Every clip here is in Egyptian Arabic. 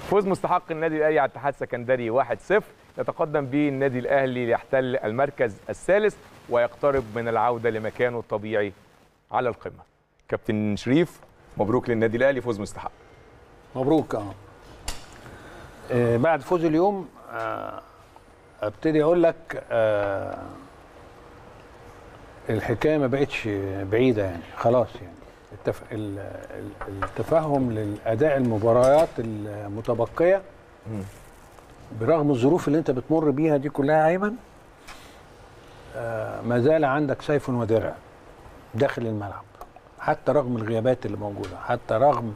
فوز مستحق النادي الاهلي على الاتحاد السكندري 1-0 يتقدم به النادي الاهلي ليحتل المركز الثالث ويقترب من العوده لمكانه الطبيعي على القمه كابتن شريف مبروك للنادي الاهلي فوز مستحق مبروك اه آه، بعد فوز اليوم آه، ابتدي اقول لك آه، الحكايه ما بقتش بعيده يعني خلاص يعني التف... ال- ال- التفهم للاداء المباريات المتبقيه برغم الظروف اللي انت بتمر بيها دي كلها ايمن آه، ما زال عندك سيف ودرع داخل الملعب حتى رغم الغيابات اللي موجوده حتى رغم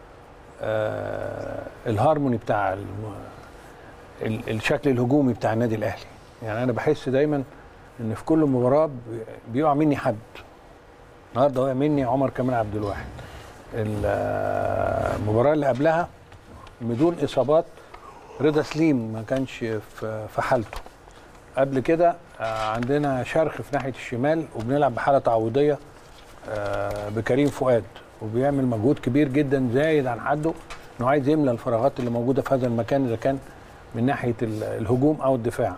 آه الهارموني بتاع الم... ال- الشكل الهجومي بتاع النادي الاهلي يعني انا بحس دايما ان في كل مباراه بي- بيقع مني حد النهارده وقع مني عمر كمال عبد الواحد ال- آه، المباراه اللي قبلها بدون اصابات رضا سليم ما كانش في في حالته قبل كده آه، عندنا شرخ في ناحيه الشمال وبنلعب بحاله تعويضيه آه، بكريم فؤاد وبيعمل مجهود كبير جدا زايد عن حده انه عايز يملى الفراغات اللي موجوده في هذا المكان اذا كان من ناحيه ال- الهجوم او الدفاع.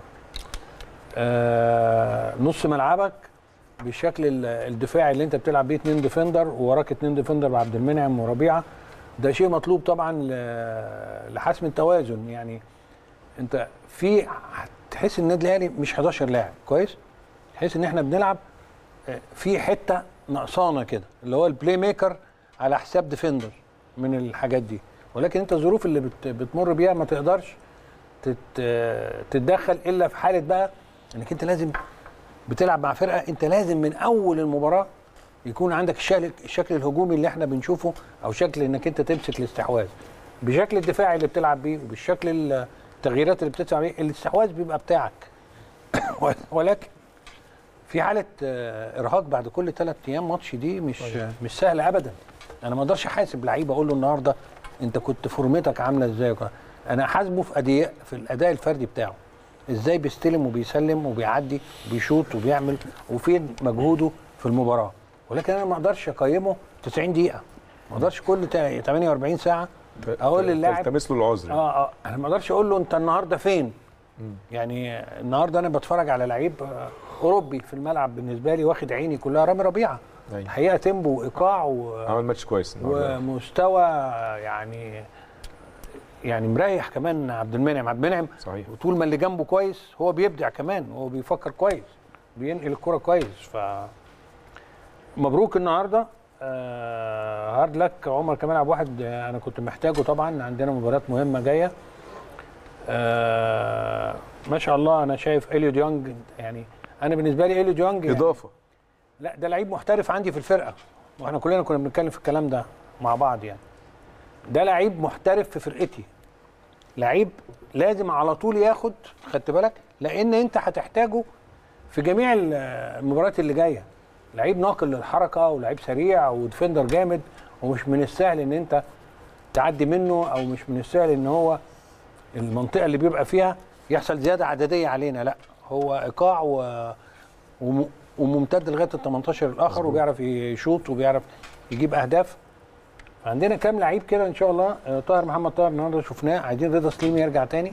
آه، نص ملعبك بالشكل ال- الدفاعي اللي انت بتلعب بيه اتنين ديفندر ووراك اتنين ديفندر بعبد المنعم وربيعه ده شيء مطلوب طبعا ل- لحسم التوازن يعني انت في تحس ان النادي الاهلي مش 11 لاعب كويس؟ تحس ان احنا بنلعب آه، في حته نقصانه كده اللي هو البلاي ميكر على حساب ديفندر من الحاجات دي ولكن انت الظروف اللي بت بتمر بيها ما تقدرش تت آه، تتدخل الا في حاله بقى انك انت لازم بتلعب مع فرقه انت لازم من اول المباراه يكون عندك الشكل الشكل الهجومي اللي احنا بنشوفه او شكل انك انت تمسك الاستحواذ بشكل الدفاعي اللي بتلعب بيه وبالشكل التغييرات اللي بتدفع بيه الاستحواذ بيبقى بتاعك ولكن في حاله آه، ارهاق بعد كل ثلاث ايام ماتش دي مش مش سهله ابدا انا ما اقدرش احاسب لعيب اقول له النهارده انت كنت فورمتك عامله ازاي وكده. انا احاسبه في اداء في الاداء الفردي بتاعه ازاي بيستلم وبيسلم وبيعدي وبيشوط وبيعمل وفين مجهوده في المباراه ولكن انا ما اقدرش اقيمه 90 دقيقه ما اقدرش كل تا- 48 ساعه اقول للاعب تلتمس له العذر اه اه انا ما اقدرش اقول له انت النهارده فين يعني النهارده انا بتفرج على لعيب آه، اوروبي في الملعب بالنسبه لي واخد عيني كلها رامي ربيعه أيوة. الحقيقه تيمبو وايقاع و... عمل ماتش كويس النهارده ومستوى يعني يعني مريح كمان عبد المنعم عبد المنعم صحيح وطول ما اللي جنبه كويس هو بيبدع كمان هو بيفكر كويس بينقل الكرة كويس ف مبروك النهارده آه هارد لك عمر كمال عبد واحد آه، انا كنت محتاجه طبعا عندنا مباريات مهمه جايه آه ما شاء الله انا شايف اليو ديونج يعني انا بالنسبه لي اليو ديونج يعني اضافه لا ده لعيب محترف عندي في الفرقه واحنا كلنا كنا بنتكلم في الكلام ده مع بعض يعني ده لعيب محترف في فرقتي لعيب لازم على طول ياخد خدت بالك لان انت هتحتاجه في جميع ال- المباريات اللي جايه لعيب ناقل للحركه ولعيب سريع وديفندر جامد ومش من السهل ان انت تعدي منه او مش من السهل ان هو المنطقه اللي بيبقى فيها يحصل زياده عدديه علينا لا هو ايقاع و... وم... وممتد لغايه ال 18 الاخر وبيعرف يشوط وبيعرف يجيب اهداف عندنا كام لعيب كده ان شاء الله آه، طاهر محمد طاهر النهارده شفناه عايزين رضا سليم يرجع تاني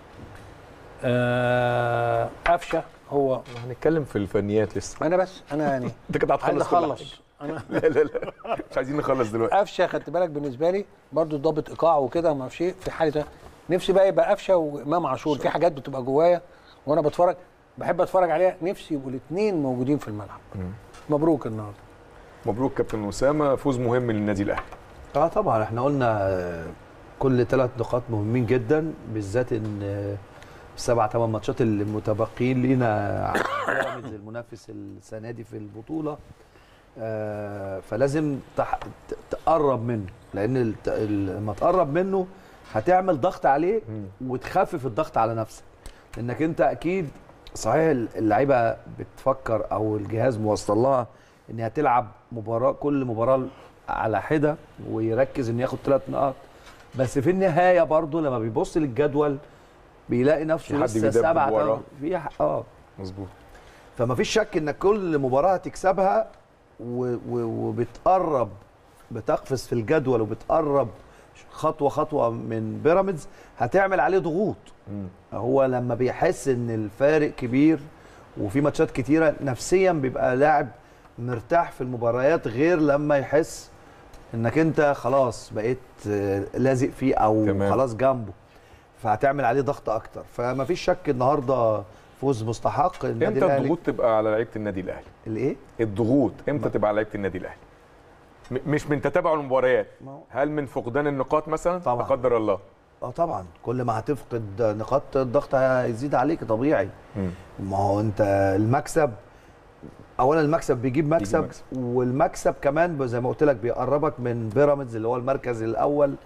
آه، قفشه هو هنتكلم في الفنيات لسه انا بس انا يعني انت كده عايز هتخلص كل اخلص انا حاجة. لا لا لا مش عايزين نخلص دلوقتي قفشه خدت بالك بالنسبه لي برضو ضابط ايقاع وكده ما اعرفش ايه في حاله نفسي بقى يبقى قفشه وامام عاشور في حاجات بتبقى جوايا وانا بتفرج بحب اتفرج عليها نفسي يبقوا الاثنين موجودين في الملعب مبروك النهارده مبروك كابتن اسامه فوز مهم للنادي الاهلي اه طبعا احنا قلنا آه، كل ثلاث نقاط مهمين جدا بالذات ان آه، السبع ثمان ماتشات المتبقيين لينا على بيراميدز المنافس السنه دي في البطوله آه، فلازم تح- ت- تقرب منه لان الت- ال- لما تقرب منه هتعمل ضغط عليه وتخفف الضغط على نفسك لانك انت اكيد صحيح اللعيبه بتفكر او الجهاز موصل لها ان هتلعب مباراه كل مباراه على حده ويركز انه ياخد ثلاث نقاط بس في النهايه برضه لما بيبص للجدول بيلاقي في نفسه حد لسه بيدبب سبعه وراه. في ح- اه مظبوط فما فيش شك انك كل مباراه هتكسبها و- و- وبتقرب بتقفز في الجدول وبتقرب خطوه خطوه من بيراميدز هتعمل عليه ضغوط مم. هو لما بيحس ان الفارق كبير وفي ماتشات كتيره نفسيا بيبقى لاعب مرتاح في المباريات غير لما يحس انك انت خلاص بقيت آه، لازق فيه او تمام. خلاص جنبه فهتعمل عليه ضغط اكتر فما فيش شك النهارده فوز مستحق النادي امتى الاهلي الضغوط تبقى على لعيبه النادي الاهلي الايه الضغوط امتى تبقى على لعيبه النادي الاهلي م- مش من تتابع المباريات ما هو- هل من فقدان النقاط مثلا طبعاً. لا قدر الله اه طبعا كل ما هتفقد نقاط الضغط هيزيد عليك طبيعي ما هو انت المكسب اولا المكسب بيجيب مكسب, مكسب. والمكسب كمان زي ما قلت لك بيقربك من بيراميدز اللي هو المركز الاول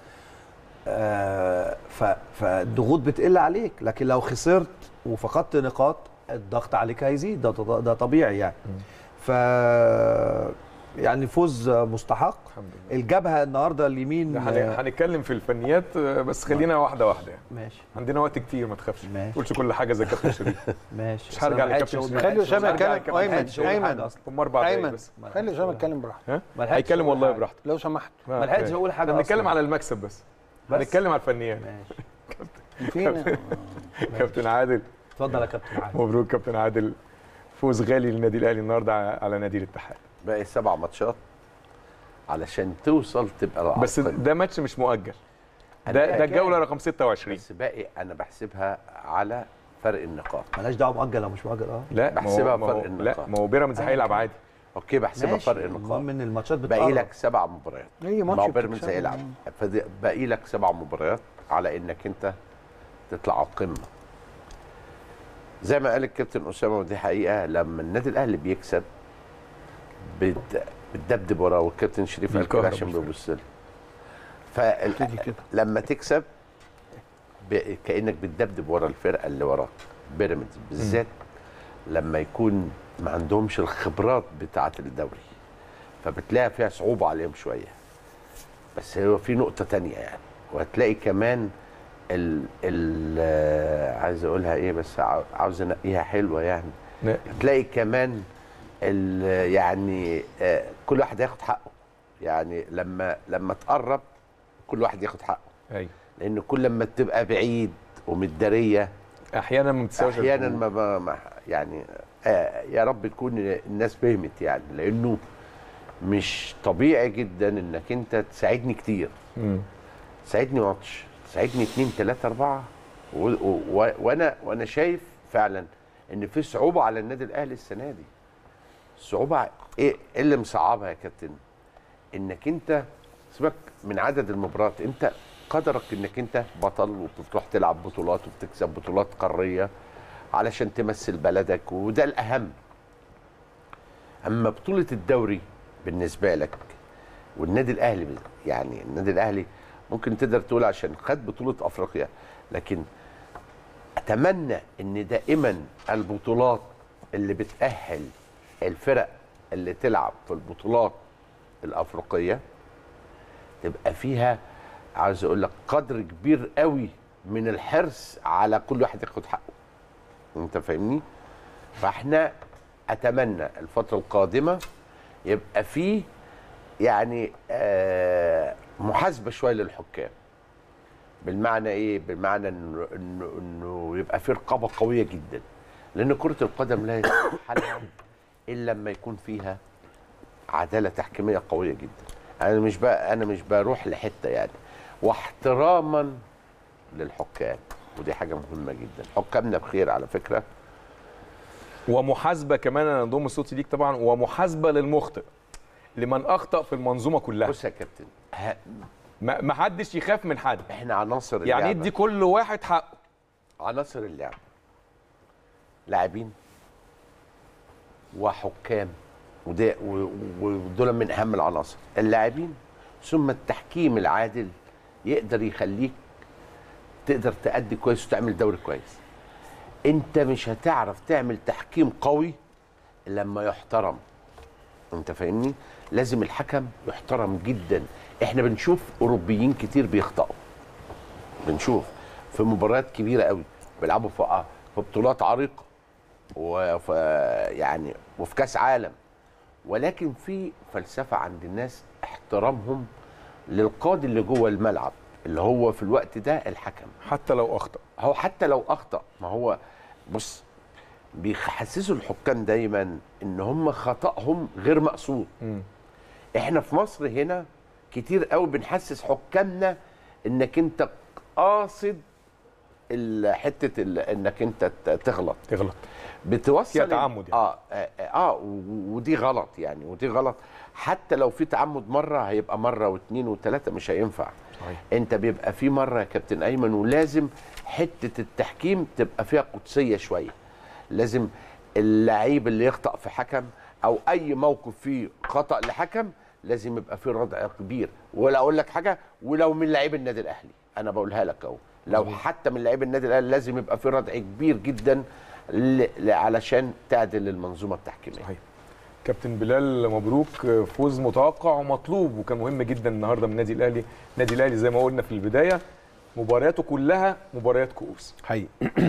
آه ف- فالضغوط بتقل عليك لكن لو خسرت وفقدت نقاط الضغط عليك هيزيد ده, ده, ده طبيعي يعني ف يعني فوز مستحق الحمد لله الجبهه النهارده اليمين ده هن- هنتكلم في الفنيات آه، بس خلينا واحده واحده يعني ماشي عندنا وقت كتير ما تخافش ما ماشي. تقولش كل حاجه زي كابتن شريف ماشي مش هرجع أصل أنا ما لكابتن لحقتش أقول- شريف. ما خلي لحقتش اسامه أقول- هرجع يتكلم لكابتن ايمن شريف. ايمن أصلاً. هم اربع دقايق أيمن. بس خلي اسامه يتكلم براحته ها ما لحقتش هيتكلم أقول والله حاجة. براحته لو سمحت ما لحقتش اقول حاجه احنا بنتكلم أصلاً. على المكسب بس بس. هنتكلم على الفنيات ماشي فينا كابتن عادل اتفضل يا كابتن عادل مبروك كابتن عادل فوز غالي للنادي الاهلي النهارده على نادي الاتحاد باقي سبع ماتشات علشان توصل تبقى على بس القمة. ده ماتش مش مؤجل أنا ده ده فاكر. الجوله رقم 26 بس باقي انا بحسبها على فرق النقاط مالهاش دعوه مؤجل او مش مؤجل اه لا ما هو- بحسبها ما هو- فرق لا النقاط. ما هو بيراميدز هيلعب عادي اوكي بحسبها ماشي. فرق النقاط المهم ان الماتشات باقي بتقرب لك سبع مباريات اي ما ماتش هو بيراميدز بتكسبه. هيلعب فدي- باقي لك سبع مباريات على انك انت تطلع على القمه زي ما قال الكابتن اسامه ودي حقيقه لما النادي الاهلي بيكسب بت- بتدبدب وراه والكابتن شريف قال كده بيكهرب عشان الفريق. بيبص له تيجي كده. فلما تكسب ب- كانك بتدبدب ورا الفرقه اللي وراك بيراميدز بالذات لما يكون ما عندهمش الخبرات بتاعه الدوري فبتلاقي فيها صعوبه عليهم شويه بس هو في نقطه تانية يعني وهتلاقي كمان ال ال آه، عايز اقولها ايه بس عاو- عاوز انقيها حلوه يعني لا، هتلاقي كمان ال- يعني آه، كل واحد ياخد حقه يعني لما لما تقرب كل واحد ياخد حقه ايوه لان كل ما تبقى بعيد ومتداريه احيانا ما بتساويش احيانا الجمهور. ما, ما يعني آه يا رب تكون الناس فهمت يعني لانه مش طبيعي جدا انك انت تساعدني كتير مم. تساعدني ماتش تساعدني اتنين تلاته اربعه و و و وانا وانا شايف فعلا ان في صعوبه على النادي الاهلي السنه دي الصعوبه ايه إيه اللي مصعبها يا كابتن انك انت سيبك من عدد المباريات انت قدرك انك انت بطل وبتروح تلعب بطولات وبتكسب بطولات قاريه علشان تمثل بلدك وده الاهم اما بطوله الدوري بالنسبه لك والنادي الاهلي بال- يعني النادي الاهلي ممكن تقدر تقول عشان خد بطوله افريقيا لكن اتمنى ان دائما البطولات اللي بتاهل الفرق اللي تلعب في البطولات الافريقيه تبقى فيها عاوز اقول لك قدر كبير قوي من الحرص على كل واحد ياخد حقه انت فاهمني فاحنا اتمنى الفتره القادمه يبقى فيه يعني آه محاسبه شويه للحكام بالمعنى ايه بالمعنى انه انه, إنه يبقى في رقابه قويه جدا لان كره القدم لا يصح حلها الا لما يكون فيها عداله تحكيميه قويه جدا انا مش بقى انا مش بروح لحته يعني واحتراما للحكام ودي حاجه مهمه جدا حكامنا بخير على فكره ومحاسبه كمان انا انضم صوتي ليك طبعا ومحاسبه للمخطئ لمن اخطا في المنظومه كلها بص يا كابتن ه- ما ما حدش يخاف من حد احنا عناصر اللعبه يعني ادي كل واحد حقه عناصر اللعبه لاعبين وحكام وده و- ودول من اهم العناصر اللاعبين ثم التحكيم العادل يقدر يخليك تقدر تأدي كويس وتعمل دوري كويس انت مش هتعرف تعمل تحكيم قوي إلا لما يحترم انت فاهمني لازم الحكم يحترم جدا احنا بنشوف اوروبيين كتير بيخطئوا بنشوف في مباريات كبيره قوي بيلعبوا في في بطولات عريقه وفي يعني وفي كاس عالم ولكن في فلسفه عند الناس احترامهم للقاضي اللي جوه الملعب اللي هو في الوقت ده الحكم حتى لو اخطا هو حتى لو اخطا ما هو بص بيحسسوا الحكام دايما ان هم خطاهم غير مقصود مم. احنا في مصر هنا كتير قوي بنحسس حكامنا انك انت قاصد ال- حته ال- انك انت ت- تغلط تغلط بتوصل فيها تعمد يعني. اه اه, آه و- ودي غلط يعني ودي غلط حتى لو في تعمد مره هيبقى مره واثنين وثلاثه مش هينفع صحيح انت بيبقى في مره يا كابتن ايمن ولازم حته التحكيم تبقى فيها قدسيه شويه لازم اللعيب اللي يخطأ في حكم او اي موقف فيه خطأ لحكم لازم يبقى فيه ردع كبير ولا اقول لك حاجه ولو من لعيب النادي الاهلي انا بقولها لك اهو لو حتى من لعيب النادي الاهلي لازم يبقى فيه ردع كبير جدا ل... ل... علشان تعدل المنظومه التحكيميه صحيح كابتن بلال مبروك فوز متوقع ومطلوب وكان مهم جدا النهارده من النادي الاهلي النادي الاهلي زي ما قلنا في البدايه مبارياته كلها مباريات كؤوس حقيقي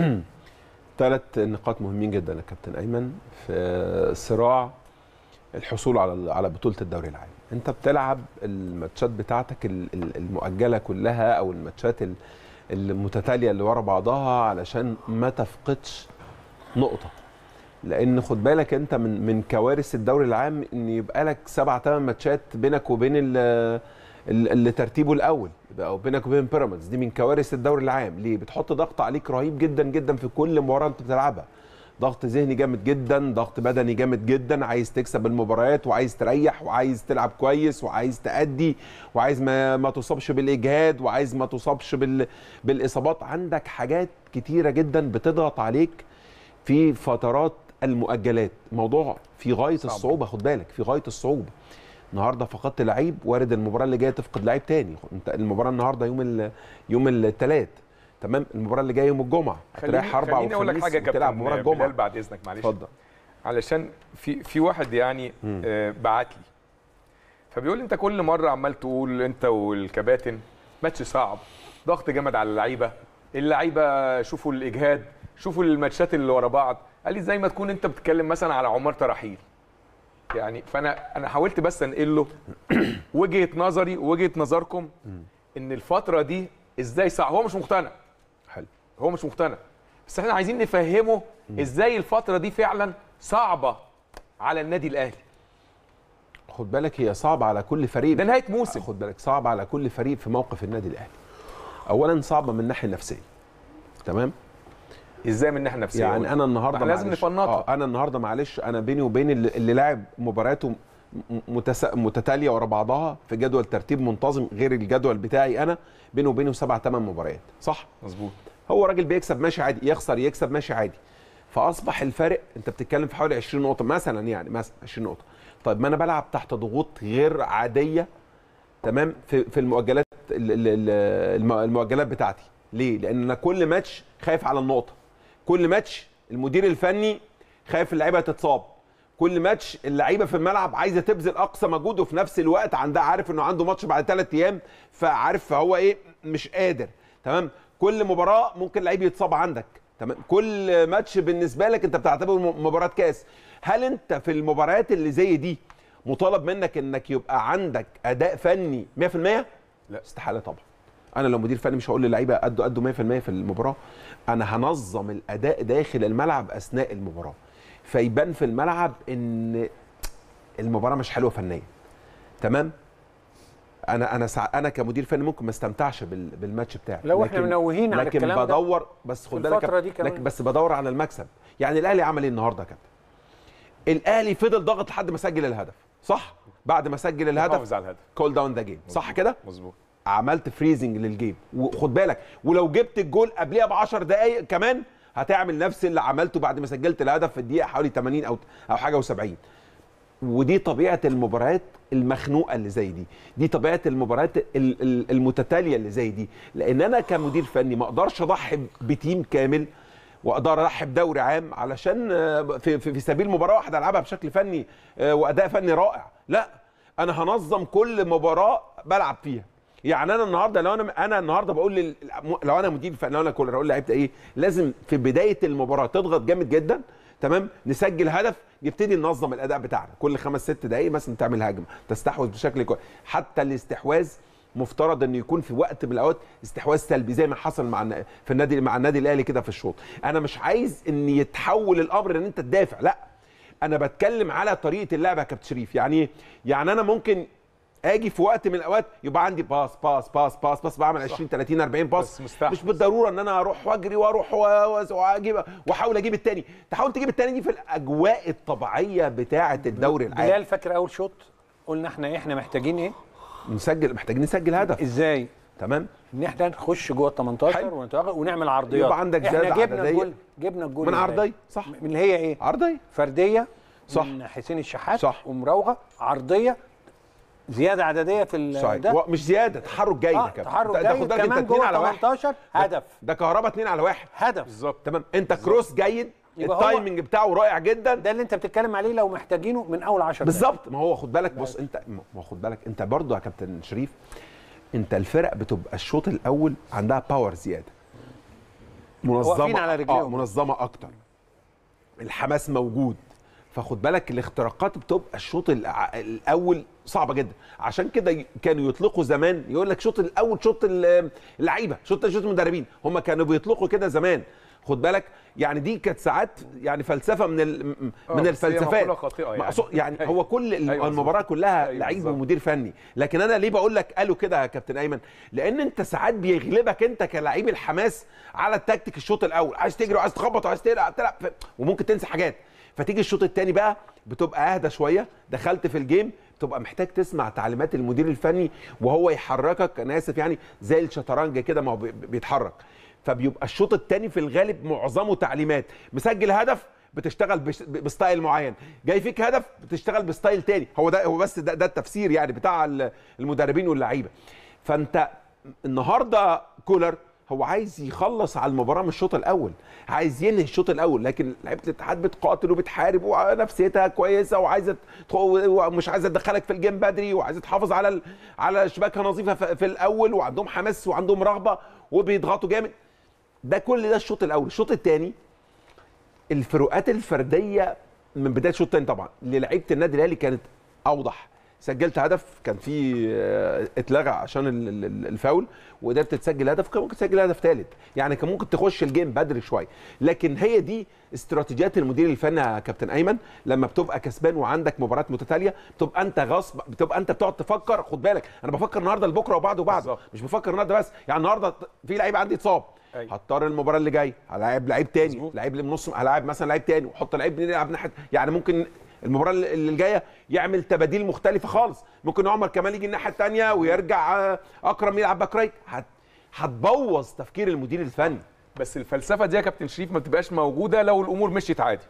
ثلاث نقاط مهمين جدا يا كابتن ايمن في صراع الحصول على على بطوله الدوري العام انت بتلعب الماتشات بتاعتك ال- ال- المؤجله كلها او الماتشات ال- المتتاليه اللي ورا بعضها علشان ما تفقدش نقطه لان خد بالك انت من من كوارث الدوري العام ان يبقى لك سبع ثمان ماتشات بينك وبين ال- ال- اللي ترتيبه الاول يبقى او بينك وبين بيراميدز دي من كوارث الدوري العام ليه بتحط ضغط عليك رهيب جدا جدا في كل مباراه انت بتلعبها ضغط ذهني جامد جدا ضغط بدني جامد جدا عايز تكسب المباريات وعايز تريح وعايز تلعب كويس وعايز تأدي وعايز ما ما تصابش بالاجهاد وعايز ما تصابش بال بالاصابات عندك حاجات كتيره جدا بتضغط عليك في فترات المؤجلات موضوع في غايه صعب. الصعوبه خد بالك في غايه الصعوبه النهارده فقدت لعيب وارد المباراه اللي جايه تفقد لعيب تاني انت المباراه النهارده يوم ال... يوم الثلاث تمام المباراه اللي جايه يوم الجمعه هتريح اربع خليني اقول لك وخميس حاجه يا وتلعب كابتن مباراه بلال الجمعه بعد اذنك معلش اتفضل علشان في في واحد يعني آه بعت لي فبيقول لي انت كل مره عمال تقول انت والكباتن ماتش صعب ضغط جامد على اللعيبه اللعيبه شوفوا الاجهاد شوفوا الماتشات اللي ورا بعض قال لي زي ما تكون انت بتتكلم مثلا على عمر ترحيل يعني فانا انا حاولت بس انقل له وجهه نظري ووجهه نظركم ان الفتره دي ازاي صعب هو مش مقتنع حلو هو مش مقتنع بس احنا عايزين نفهمه ازاي الفتره دي فعلا صعبه على النادي الاهلي خد بالك هي صعبه على كل فريق ده نهايه موسم خد بالك صعبه على كل فريق في موقف النادي الاهلي اولا صعبه من الناحيه النفسيه تمام ازاي من ناحيه نفسيه يعني انا النهارده ما لازم معلش- نفنطها. اه انا النهارده معلش انا بيني وبين اللي, اللي لاعب مبارياته م- متس... متتاليه ورا بعضها في جدول ترتيب منتظم غير الجدول بتاعي انا بينه وبينه سبع ثمان مباريات صح مظبوط هو راجل بيكسب ماشي عادي يخسر يكسب ماشي عادي فاصبح الفارق انت بتتكلم في حوالي 20 نقطه مثلا يعني مثلا 20 نقطه طيب ما انا بلعب تحت ضغوط غير عاديه تمام في في المؤجلات ال- ال- ال- الم- المؤجلات بتاعتي ليه لان انا كل ماتش خايف على النقطه كل ماتش المدير الفني خايف اللعيبه تتصاب كل ماتش اللعيبه في الملعب عايزه تبذل اقصى مجهود وفي نفس الوقت عندها عارف انه عنده ماتش بعد ثلاث ايام فعارف فهو ايه مش قادر تمام كل مباراه ممكن لعيب يتصاب عندك تمام كل ماتش بالنسبه لك انت بتعتبره م- مباراه كاس هل انت في المباريات اللي زي دي مطالب منك انك يبقى عندك اداء فني 100% لا. استحاله طبعا انا لو مدير فني مش هقول للعيبه ادوا ادوا 100% في المباراه انا هنظم الاداء داخل الملعب اثناء المباراه فيبان في الملعب ان المباراه مش حلوه فنيا تمام انا انا سع... انا كمدير فني ممكن ما استمتعش بال... بالماتش بتاعي لو إحنا منوهين على لكن الكلام ده بدور بس في خد بالك الفترة يا دي كابتن، كمان. لكن بس بدور على المكسب يعني الاهلي عمل ايه النهارده يا كابتن الاهلي فضل ضاغط لحد ما سجل الهدف صح بعد ما سجل الهدف حافظ على الهدف كول داون ذا جيم صح كده مظبوط عملت فريزنج للجيم وخد بالك ولو جبت الجول قبلها ب 10 دقائق كمان هتعمل نفس اللي عملته بعد ما سجلت الهدف في الدقيقه حوالي 80 او او حاجه و70 ودي طبيعه المباريات المخنوقه اللي زي دي دي طبيعه المباريات ال- ال- المتتاليه اللي زي دي لان انا كمدير فني ما اقدرش اضحي بتيم كامل واقدر اضحي بدوري عام علشان آه، في, في, في سبيل مباراه واحده العبها بشكل فني آه، واداء فني رائع لا انا هنظم كل مباراه بلعب فيها يعني انا النهارده لو انا انا النهارده بقول لل... لو انا مدير فني لو انا كولر اقول لعيبه ايه لازم في بدايه المباراه تضغط جامد جدا تمام نسجل هدف نبتدي ننظم الاداء بتاعنا كل خمس ست دقائق مثلا تعمل هجمه تستحوذ بشكل كويس حتى الاستحواذ مفترض انه يكون في وقت من الاوقات استحواذ سلبي زي ما حصل مع الن- في النادي مع النادي الاهلي كده في الشوط انا مش عايز ان يتحول الامر ان انت تدافع لا انا بتكلم على طريقه اللعب يا كابتن شريف يعني ايه يعني انا ممكن اجي في وقت من الاوقات يبقى عندي باس باس باس باس باس بعمل 20 30 40 باس بس مستحوذ. مش بالضروره ان انا اروح واجري واروح و- و- واجيب واحاول اجيب التاني تحاول تجيب التاني دي في الاجواء الطبيعيه بتاعه الدوري العام بلال فاكر اول شوط قلنا احنا احنا محتاجين ايه نسجل محتاجين نسجل هدف ازاي تمام ان احنا نخش جوه ال 18 حلو. ونتوغل ونعمل عرضيات يبقى عندك احنا زيادة جبنا عددية. الجول جبنا الجول من إزاي؟ عرضيه صح من اللي هي ايه عرضيه فرديه صح. من حسين الشحات صح. ومراوغه عرضيه زياده عدديه في ال- صحيح ده و- مش زياده تحرك جاي اه يا كابتن تحرك ده- ده جاي خد بالك انت كمان اتنين جوه على واحد 18 هدف ده كهربا اتنين على واحد هدف بالظبط تمام انت كروس جيد يبقى هو- التايمنج بتاعه رائع جدا ده اللي انت بتتكلم عليه لو محتاجينه من اول 10 دقايق. بالظبط ما هو خد بالك بص انت ما هو خد بالك انت برضه يا كابتن شريف انت الفرق بتبقى الشوط الاول عندها باور زياده منظمه واقفين على رجليهم. اه منظمه اكتر الحماس موجود فخد بالك الاختراقات بتبقى الشوط الع- الاول صعبه جدا عشان كده ي- كانوا يطلقوا زمان يقول لك شوط الاول شوط ال- اللعيبه شوط شوط المدربين هم كانوا بيطلقوا كده زمان خد بالك يعني دي كانت ساعات يعني فلسفه من ال- م- آه، من بس هي الفلسفات مقولة خاطئة يعني. مقصود- يعني أيوة. هو كل ال- أيوة المباراه كلها أيوة لعيب بالظبط. ومدير فني لكن انا ليه بقول لك قالوا كده يا كابتن ايمن لان انت ساعات بيغلبك انت كلاعب الحماس على التكتيك الشوط الاول عايز تجري وعايز تخبط وعايز تلعب تلعب ف- وممكن تنسى حاجات فتيجي الشوط الثاني بقى بتبقى اهدى شويه دخلت في الجيم بتبقى محتاج تسمع تعليمات المدير الفني وهو يحركك انا اسف يعني زي الشطرنج كده ما هو بي- بيتحرك فبيبقى الشوط الثاني في الغالب معظمه تعليمات مسجل هدف بتشتغل بش- بستايل معين جاي فيك هدف بتشتغل بستايل تاني هو ده هو بس ده, ده التفسير يعني بتاع ال- المدربين واللعيبه فانت النهارده كولر هو عايز يخلص على المباراه من الشوط الاول عايز ينهي الشوط الاول لكن لعيبه الاتحاد بتقاتل وبتحارب ونفسيتها كويسه وعايزه تخ- ومش عايزه تدخلك في الجيم بدري وعايزه تحافظ على ال... على شباكها نظيفه في في الاول وعندهم حماس وعندهم رغبه وبيضغطوا جامد ده كل ده الشوط الاول الشوط الثاني الفروقات الفرديه من بدايه الشوط الثاني طبعا للعيبه النادي الاهلي كانت اوضح سجلت هدف كان في آه، اتلغى عشان ال- ال- ال- الفاول وقدرت تسجل هدف كان ممكن تسجل هدف ثالث يعني كان ممكن تخش الجيم بدري شويه لكن هي دي استراتيجيات المدير الفني يا كابتن ايمن لما بتبقى كسبان وعندك مباريات متتاليه بتبقى انت غصب بتبقى انت بتقعد تفكر خد بالك انا بفكر النهارده لبكره وبعده وبعده بالظبط. مش بفكر النهارده بس يعني النهارده في لعيب عندي اتصاب أيوة. هضطر المباراه اللي جايه هلاعب لعيب تاني لعيب اللي من نص هلاعب مثلا لعيب تاني واحط لعيب يلعب ناحيه يعني ممكن المباراه اللي اللي جايه يعمل تباديل مختلفه خالص ممكن عمر كمال يجي الناحيه الثانيه ويرجع آه، اكرم يلعب باك رايت هت- هتبوظ تفكير المدير الفني بس الفلسفه دي يا كابتن شريف ما بتبقاش موجوده لو الامور مشيت عادي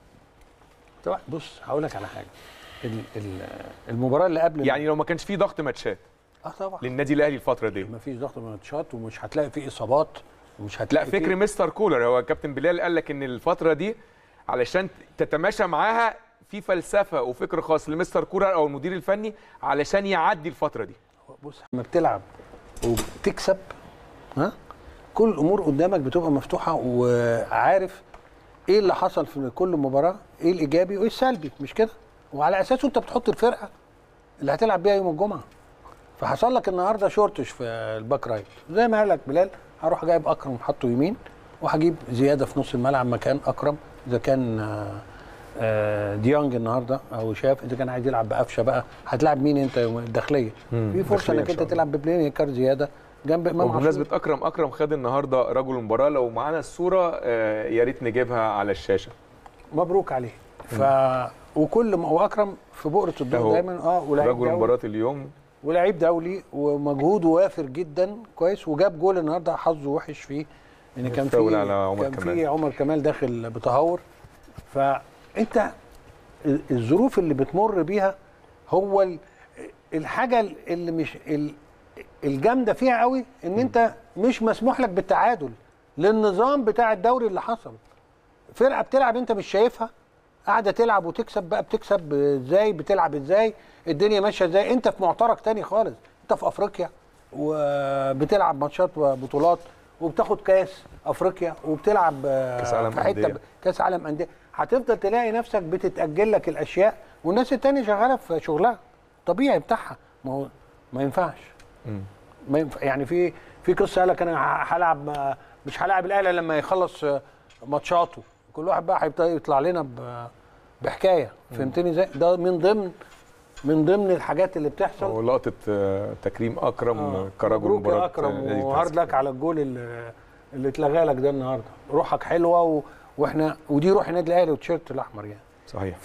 طبعا بص هقول لك على حاجه ال- ال- المباراه اللي قبل يعني لو ما كانش في ضغط ماتشات اه طبعا للنادي الاهلي الفتره دي ما فيش ضغط ماتشات ومش هتلاقي فيه اصابات ومش لا هتلاقي فكر فيه مستر كولر هو كابتن بلال قال لك ان الفتره دي علشان تتماشى معاها في فلسفه وفكر خاص لمستر كولر او المدير الفني علشان يعدي الفتره دي بص لما بتلعب وبتكسب ها كل الامور قدامك بتبقى مفتوحه وعارف ايه اللي حصل في كل مباراه ايه الايجابي وايه السلبي مش كده وعلى اساسه انت بتحط الفرقه اللي هتلعب بيها يوم الجمعه فحصل لك النهارده شورتش في الباك رايت زي ما قال لك بلال هروح جايب اكرم حطه يمين وهجيب زياده في نص الملعب مكان اكرم اذا كان آه، آه، ديونج النهارده او شاف اذا كان عايز يلعب بقفشه بقى هتلعب مين انت يوم الداخليه في فرصه الداخلية انك إن انت شاء تلعب ببلاي ميكر زياده جنب امام عاشور وبمناسبه اكرم اكرم خد النهارده رجل المباراه لو معانا الصوره آه، يا ريت نجيبها على الشاشه مبروك عليه ف وكل ما واكرم في بؤره الدور أهو. دايما اه ولاعيب رجل دولي مباراه اليوم ولاعيب دولي ومجهوده وافر جدا كويس وجاب جول النهارده حظه وحش فيه ان كان الفاول في على عمر كان كمال. في عمر كمال داخل بتهور فانت ال- الظروف اللي بتمر بيها هو ال- الحاجه اللي مش ال- الجامده فيها قوي ان انت مش مسموح لك بالتعادل للنظام بتاع الدوري اللي حصل فرقه بتلعب انت مش شايفها قاعده تلعب وتكسب بقى بتكسب ازاي بتلعب ازاي الدنيا ماشيه ازاي انت في معترك تاني خالص انت في افريقيا وبتلعب ماتشات وبطولات وبتاخد كاس افريقيا وبتلعب آه، كأس عالم في حته أندية. ب- كاس عالم انديه هتفضل تلاقي نفسك بتتاجل لك الاشياء والناس التانية شغاله في شغلها طبيعي بتاعها ما هو ما ينفعش ما ينفع يعني في في قصه قال لك انا ه- هلعب آه، مش هلاعب الاهلي لما يخلص آه، ماتشاته كل واحد بقى هيبتدي يطلع لنا ب- بحكايه فهمتني ازاي ده من ضمن من ضمن الحاجات اللي بتحصل ولقطه آه، تكريم اكرم آه، كرجل مبروك مباراه يا آه، اكرم نادي وهارد الترسانة. لك على الجول اللي, اللي اتلغى لك ده النهارده روحك حلوه و... واحنا ودي روح النادي الاهلي والتيشيرت الاحمر يعني صحيح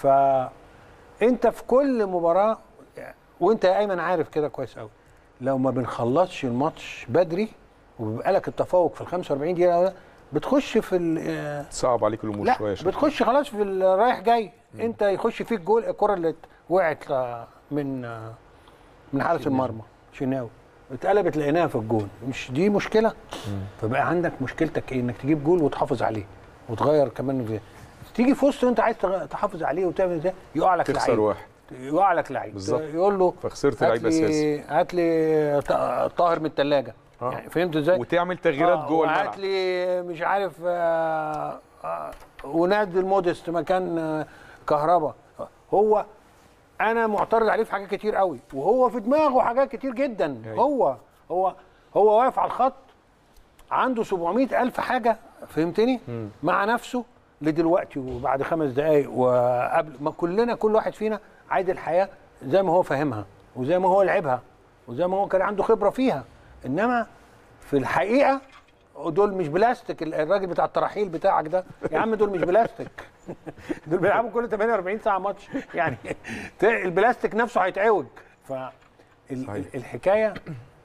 فانت في كل مباراه وانت يا ايمن عارف كده كويس قوي لو ما بنخلصش الماتش بدري وبيبقى لك التفوق في ال 45 دقيقه بتخش في ال- صعب عليك الامور لا شويه شوية. بتخش خلاص في الرايح جاي انت يخش فيك جول الكره اللي وقعت آه، من آه، من حارس المرمى شناوي اتقلبت لقيناها في الجول مش دي مشكله فبقى عندك مشكلتك ايه انك تجيب جول وتحافظ عليه وتغير كمان في تيجي في وسط وانت عايز تغ- تحافظ عليه وتعمل ازاي يقع لك تخسر لعيب واحد يقع لك لعيب بالظبط. يقول له فخسرت هات لعيب لي اساسي هات لي ط- طاهر من الثلاجه آه. يعني فهمت ازاي؟ وتعمل تغييرات آه، جوه وهات الملعب لي مش عارف آه، آه، ونادي المودست مكان آه، كهربا هو انا معترض عليه في حاجات كتير قوي وهو في دماغه حاجات كتير جدا أيوة. هو هو هو واقف على الخط عنده 700 ألف حاجة فهمتني مع نفسه لدلوقتي وبعد خمس دقايق وقبل ما كلنا كل واحد فينا عايز الحياة زي ما هو فاهمها وزي ما هو لعبها وزي ما هو كان عنده خبرة فيها إنما في الحقيقة دول مش بلاستيك ال- الراجل بتاع الترحيل بتاعك ده يا عم دول مش بلاستيك دول بيلعبوا كل 48 ساعة ماتش يعني ت- البلاستيك نفسه هيتعوج ف ال- صحيح. الحكاية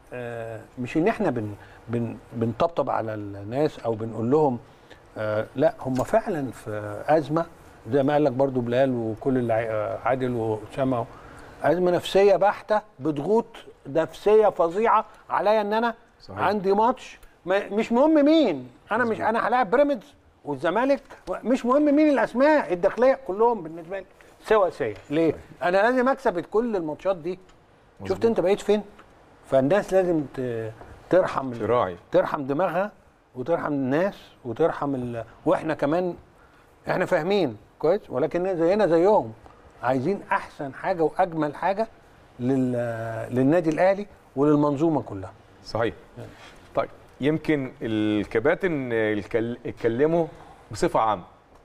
آه، مش ان احنا بن بن بنطبطب على الناس او بنقول لهم آه، لا هم فعلا في ازمه زي ما قال لك برضو بلال وكل اللي عي- آه، عادل واسامه ازمه نفسيه بحته بضغوط نفسيه فظيعه عليا ان انا صحيح. عندي ماتش ما- مش مهم مين انا مش انا هلاعب بيراميدز والزمالك مش مهم مين الاسماء الداخليه كلهم بالنسبه لي سوا سوا ليه انا لازم اكسب كل الماتشات دي شفت انت بقيت فين فالناس لازم ت- ترحم ال- تراعي ترحم دماغها وترحم الناس وترحم ال... واحنا كمان احنا فاهمين كويس ولكن زينا زيهم عايزين احسن حاجه واجمل حاجه لل... للنادي الاهلي وللمنظومه كلها صحيح طيب يمكن الكباتن الكل- اتكلموا بصفه عامه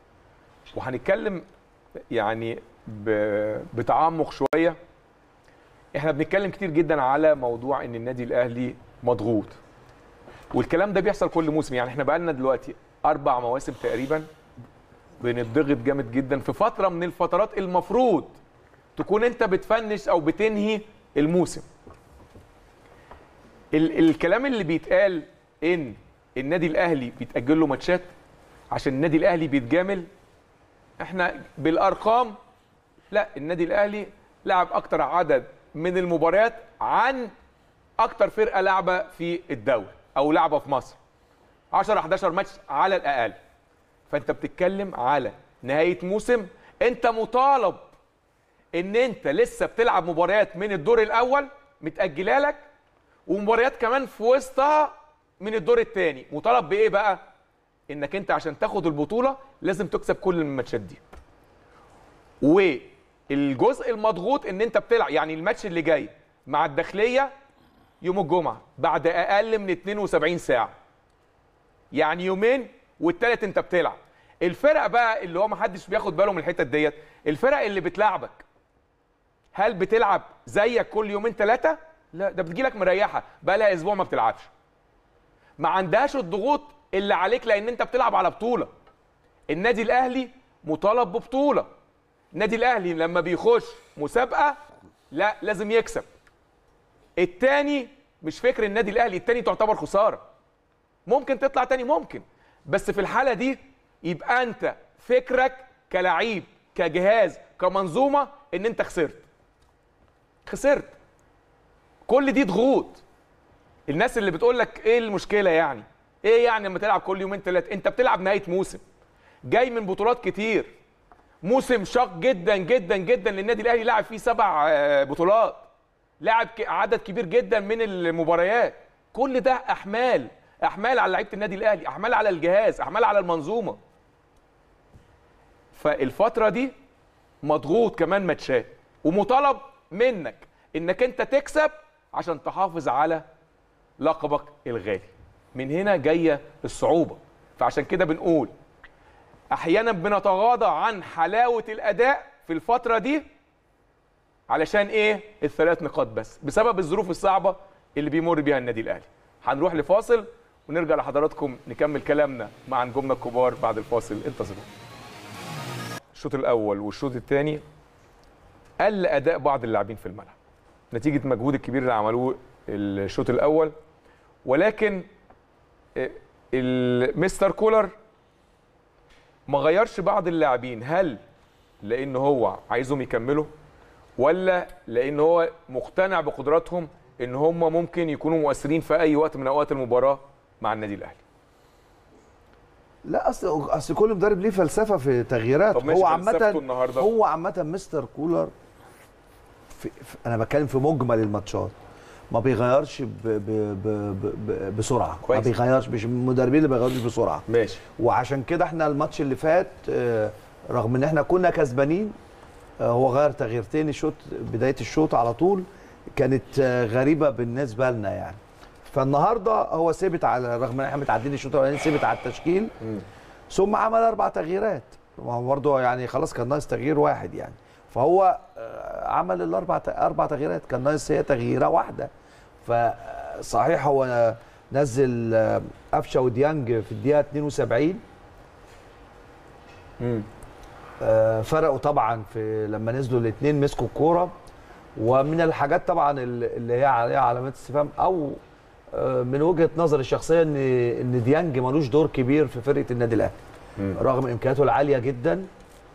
وهنتكلم يعني ب- بتعمق شويه احنا بنتكلم كتير جدا على موضوع ان النادي الاهلي مضغوط والكلام ده بيحصل كل موسم يعني احنا بقالنا دلوقتي اربع مواسم تقريبا بنضغط جامد جدا في فتره من الفترات المفروض تكون انت بتفنش او بتنهي الموسم ال الكلام اللي بيتقال ان النادي الاهلي بيتاجل له ماتشات عشان النادي الاهلي بيتجامل احنا بالارقام لا النادي الاهلي لعب اكتر عدد من المباريات عن اكتر فرقه لعبه في الدوري او لعبه في مصر 10 11 ماتش على الاقل فانت بتتكلم على نهايه موسم انت مطالب ان انت لسه بتلعب مباريات من الدور الاول متاجله لك ومباريات كمان في وسطها من الدور الثاني مطالب بايه بقى انك انت عشان تاخد البطوله لازم تكسب كل الماتشات دي والجزء المضغوط ان انت بتلعب يعني الماتش اللي جاي مع الداخليه يوم الجمعه بعد اقل من 72 ساعه يعني يومين والتالت انت بتلعب الفرق بقى اللي هو محدش بياخد باله من الحتت ديت الفرق اللي بتلعبك هل بتلعب زيك كل يومين ثلاثه لا ده بتجيلك مريحه بقى لها اسبوع ما بتلعبش ما عندهاش الضغوط اللي عليك لان انت بتلعب على بطوله النادي الاهلي مطالب ببطوله النادي الاهلي لما بيخش مسابقه لا لازم يكسب التاني مش فكر النادي الاهلي التاني تعتبر خساره ممكن تطلع تاني ممكن بس في الحاله دي يبقى انت فكرك كلعيب كجهاز كمنظومه ان انت خسرت خسرت كل دي ضغوط الناس اللي بتقول لك ايه المشكله يعني ايه يعني لما تلعب كل يومين ثلاثه انت بتلعب نهايه موسم جاي من بطولات كتير موسم شاق جدا جدا جدا للنادي الاهلي لعب فيه سبع آه، بطولات لعب ك- عدد كبير جدا من المباريات كل ده احمال احمال على لعيبه النادي الاهلي احمال على الجهاز احمال على المنظومه فالفتره دي مضغوط كمان ماتشات ومطالب منك انك انت تكسب عشان تحافظ على لقبك الغالي من هنا جايه الصعوبه فعشان كده بنقول احيانا بنتغاضى عن حلاوه الاداء في الفتره دي علشان ايه الثلاث نقاط بس بسبب الظروف الصعبه اللي بيمر بيها النادي الاهلي هنروح لفاصل ونرجع لحضراتكم نكمل كلامنا مع نجومنا الكبار بعد الفاصل انتظرونا الشوط الاول والشوط الثاني قل اداء بعض اللاعبين في الملعب نتيجه المجهود الكبير اللي عملوه الشوط الاول ولكن آه، المستر كولر ما غيرش بعض اللاعبين هل لان هو عايزهم يكملوا ولا لان هو مقتنع بقدراتهم ان هم ممكن يكونوا مؤثرين في اي وقت من اوقات المباراه مع النادي الاهلي لا اصل اصل كل مدرب ليه فلسفه في تغييراته طب ماشي هو فلسفته عامه النهاردة. هو عامه مستر كولر في في انا بتكلم في مجمل الماتشات ما بيغيرش ب ب ب ب ب بسرعه كويس. ما بيغيرش مش من المدربين اللي بيغيروش بسرعه ماشي وعشان كده احنا الماتش اللي فات آه، رغم ان احنا كنا كسبانين آه، هو غير تغييرتين الشوط بدايه الشوط على طول كانت آه، غريبه بالنسبه لنا يعني فالنهارده هو ثبت على رغم ان احنا متعدين الشوط الاولاني ثبت على التشكيل ثم عمل اربع تغييرات ما هو برضه يعني خلاص كان ناقص تغيير واحد يعني فهو آه، عمل الاربع اربع تغييرات كان ناقص هي تغييره واحده فصحيح هو نزل آه، قفشه وديانج في الدقيقه 72 امم آه، فرقوا طبعا في لما نزلوا الاثنين مسكوا الكوره ومن الحاجات طبعا اللي اللي هي عليها علامات استفهام او آه، من وجهه نظري الشخصيه ان ان ديانج ملوش دور كبير في فرقه النادي الاهلي رغم امكانياته العاليه جدا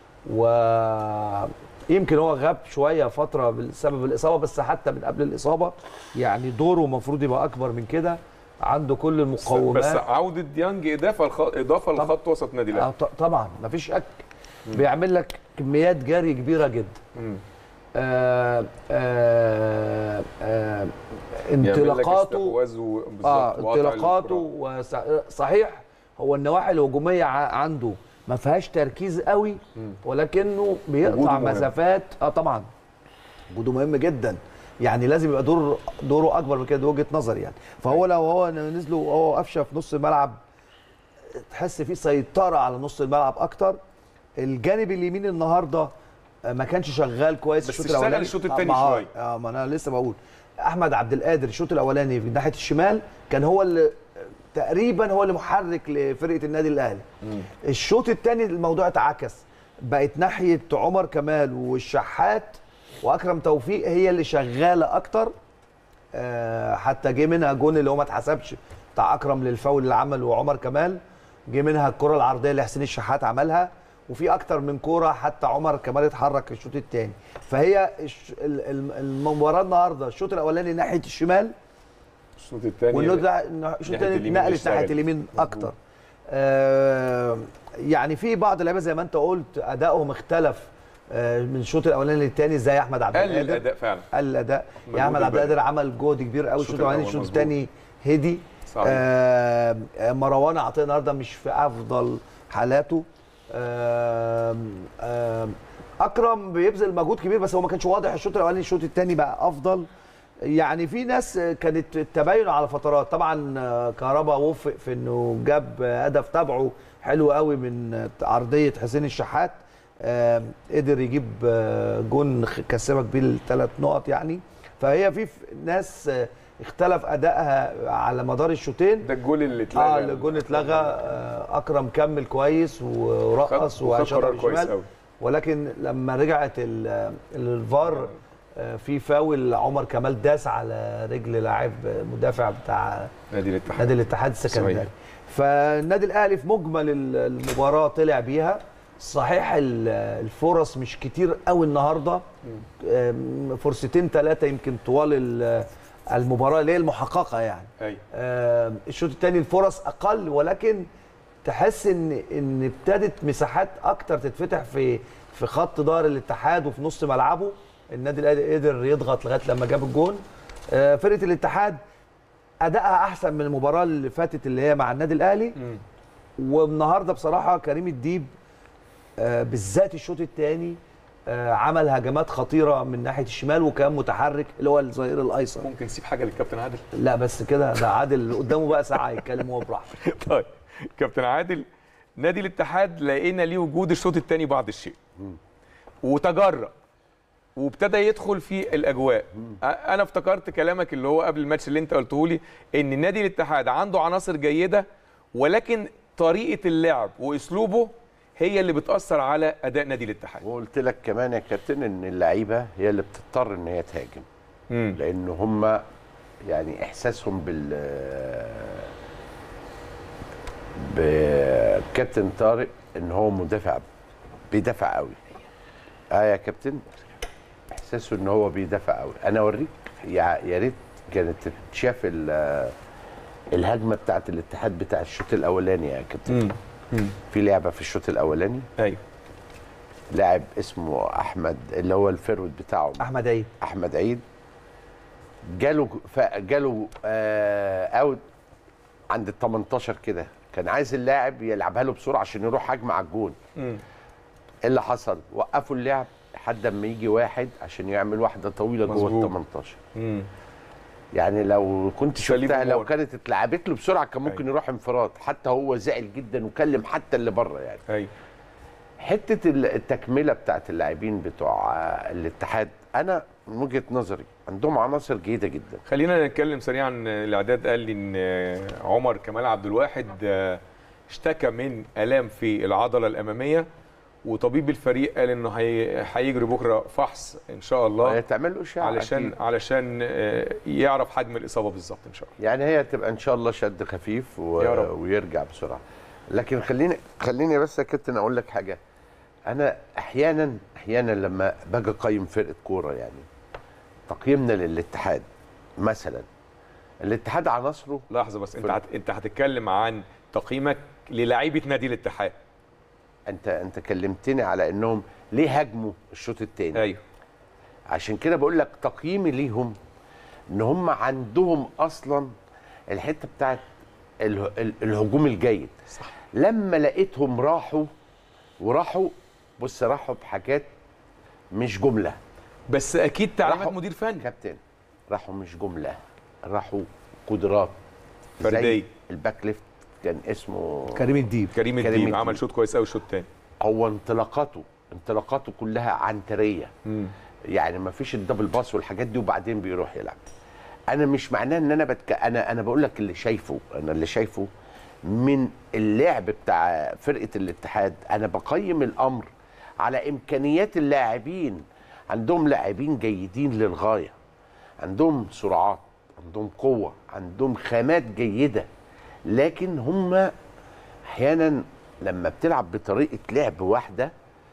ويمكن هو غاب شويه فتره بسبب الاصابه بس حتى من قبل الاصابه يعني دوره المفروض يبقى اكبر من كده عنده كل المقومات بس عوده ديانج اضافه الخ... اضافه طب- لخط وسط نادي آه الاهلي ط- طبعا مفيش شك بيعمل لك كميات جري كبيره جدا مم. آه آه آه يعمل لك انطلاقاته استحواذ و- بالظبط، اه وقطع انطلاقاته الكرة. وصحيح هو النواحي الهجوميه ع- عنده ما فيهاش تركيز قوي ولكنه وجوده بيقطع مهم. مسافات اه طبعا وجوده مهم جدا يعني لازم يبقى دور دوره اكبر من كده دي وجهه نظري يعني فهو لو هو نزلوا هو قفشه في نص الملعب تحس فيه سيطره على نص الملعب اكتر الجانب اليمين النهارده آه، ما كانش شغال كويس بس الشوط اشتغل الاولاني الشوط آه، التاني ما هو- شوية. اه ما انا لسه بقول احمد عبد القادر الشوط الاولاني في ناحيه الشمال كان هو اللي تقريبا هو اللي محرك لفرقه النادي الاهلي الشوط الثاني الموضوع اتعكس بقت ناحيه عمر كمال والشحات واكرم توفيق هي اللي شغاله اكتر آه، حتى جه منها جون اللي هو ما اتحسبش بتاع اكرم للفاول اللي عمله عمر كمال جه منها الكره العرضيه اللي حسين الشحات عملها وفي اكتر من كوره حتى عمر كمال اتحرك الشوط الثاني فهي الش- ال- ال- المباراه النهارده الشوط الاولاني ناحيه الشمال الشوط الثاني والنوت ده الشوط ناحية الثاني اليمين نقلت اشتغل. ناحيه اليمين اكتر آه يعني في بعض اللعيبه زي ما انت قلت ادائهم اختلف آه من الشوط الاولاني للثاني زي احمد عبد قل القادر الاداء فعلا قل الاداء مجهود يا احمد عبد البدني. القادر عمل جهد كبير قوي الشوط الشوط الاولاني الأول الشوط مظبوط. الثاني هدي صحيح. آه آه، مروان عطيه النهارده مش في افضل حالاته آه آه اكرم بيبذل مجهود كبير بس هو ما كانش واضح الشوط الاولاني الشوط الثاني بقى افضل يعني في ناس كانت التباين على فترات طبعا آه، كهربا وفق في انه جاب هدف تبعه حلو قوي من عرضيه حسين الشحات آه، قدر يجيب آه، جون خ- كسبك بيه الثلاث نقط يعني فهي في ف- ناس آه، اختلف ادائها على مدار الشوطين ده الجول اللي اتلغى اه الجون اتلغى آه، اكرم كمل كويس ورقص خد- وخد واشار قرار كويس بالشمال قوي ولكن لما رجعت ال- الفار آه، في فاول عمر كمال داس على رجل لاعب مدافع بتاع نادي الاتحاد نادي الاتحاد السكندري صحيح. فالنادي الاهلي في مجمل ال- المباراه طلع بيها صحيح ال- الفرص مش كتير قوي النهارده آم، فرصتين ثلاثه يمكن طوال ال- المباراه اللي هي المحققه يعني ايوه آم، الشوط الثاني الفرص اقل ولكن تحس ان ان ابتدت مساحات اكتر تتفتح في في خط ظهر الاتحاد وفي نص ملعبه النادي الاهلي قدر يضغط لغايه لما جاب الجون آه، فرقه الاتحاد ادائها احسن من المباراه اللي فاتت اللي هي مع النادي الاهلي والنهارده بصراحه كريم الديب آه، بالذات الشوط الثاني آه، عمل هجمات خطيره من ناحيه الشمال وكان متحرك اللي هو الظهير الايسر ممكن نسيب حاجه للكابتن عادل لا بس كده ده عادل قدامه بقى ساعه يتكلم هو براحته طيب كابتن عادل نادي الاتحاد لقينا ليه وجود الشوط الثاني بعض الشيء وتجرأ وابتدى يدخل في الاجواء أ- انا افتكرت كلامك اللي هو قبل الماتش اللي انت قلته لي ان نادي الاتحاد عنده عناصر جيده ولكن طريقه اللعب واسلوبه هي اللي بتاثر على اداء نادي الاتحاد وقلت لك كمان يا كابتن ان اللعيبه هي اللي بتضطر ان هي تهاجم مم. لان هم يعني احساسهم بال بكابتن طارق ان هو مدافع بيدافع قوي اه يا كابتن احساسه ان هو بيدافع قوي انا اوريك يا يا ريت كانت تتشاف ال- الهجمه بتاعت الاتحاد بتاع الشوط الاولاني يا كابتن مم. في لعبه في الشوط الاولاني ايوه لاعب اسمه احمد اللي هو الفيرود بتاعه احمد عيد احمد عيد جاله ف- جاله آه اوت عند ال 18 كده كان عايز اللاعب يلعبها له بسرعه عشان يروح هجمه على الجون مم. ايه اللي حصل وقفوا اللعب لحد اما يجي واحد عشان يعمل واحده طويله جوه مظبوط. ال 18 مم. يعني لو كنت سليم شفتها لو أمور. كانت اتلعبت له بسرعه كان ممكن أيوة. يروح انفراد حتى هو زعل جدا وكلم حتى اللي بره يعني ايوه حته ال- التكمله بتاعت اللاعبين بتوع آه، الاتحاد انا من وجهه نظري عندهم عناصر جيده جدا خلينا نتكلم سريعا الاعداد قال لي ان عمر كمال عبد الواحد آه، اشتكى من الام في العضله الاماميه وطبيب الفريق قال انه هي- هيجري بكره فحص ان شاء الله تعمل له اشاعه علشان أكيد. علشان آه، يعرف حجم الاصابه بالظبط ان شاء الله يعني هي تبقى ان شاء الله شد خفيف و... يا رب. ويرجع بسرعه لكن خليني خليني بس يا كابتن اقول لك حاجه انا احيانا احيانا لما باجي اقيم فرقه كوره يعني تقييمنا للاتحاد مثلا الاتحاد عناصره لحظه بس انت فل- هت... انت هتتكلم عن تقييمك للاعيبه نادي الاتحاد انت انت كلمتني على انهم ليه هاجموا الشوط الثاني ايوه عشان كده بقول لك تقييمي ليهم ان هم عندهم اصلا الحته بتاعت اله- ال- الهجوم الجيد صح لما لقيتهم راحوا وراحوا بص راحوا بحاجات مش جمله بس اكيد تعليمات راحوا- مدير فني كابتن راحوا مش جمله راحوا قدرات زي فردية. الباك ليفت كان اسمه كريم الديب كريم كريم الديب الديب. عمل شوط كويس قوي الشوط الثاني هو انطلاقاته انطلاقاته كلها عنتريه يعني ما فيش الدبل باس والحاجات دي وبعدين بيروح يلعب انا مش معناه ان انا بتك... انا انا بقول لك اللي شايفه انا اللي شايفه من اللعب بتاع فرقه الاتحاد انا بقيم الامر على امكانيات اللاعبين عندهم لاعبين جيدين للغايه عندهم سرعات عندهم قوه عندهم خامات جيده لكن هم احيانا لما بتلعب بطريقه لعب واحده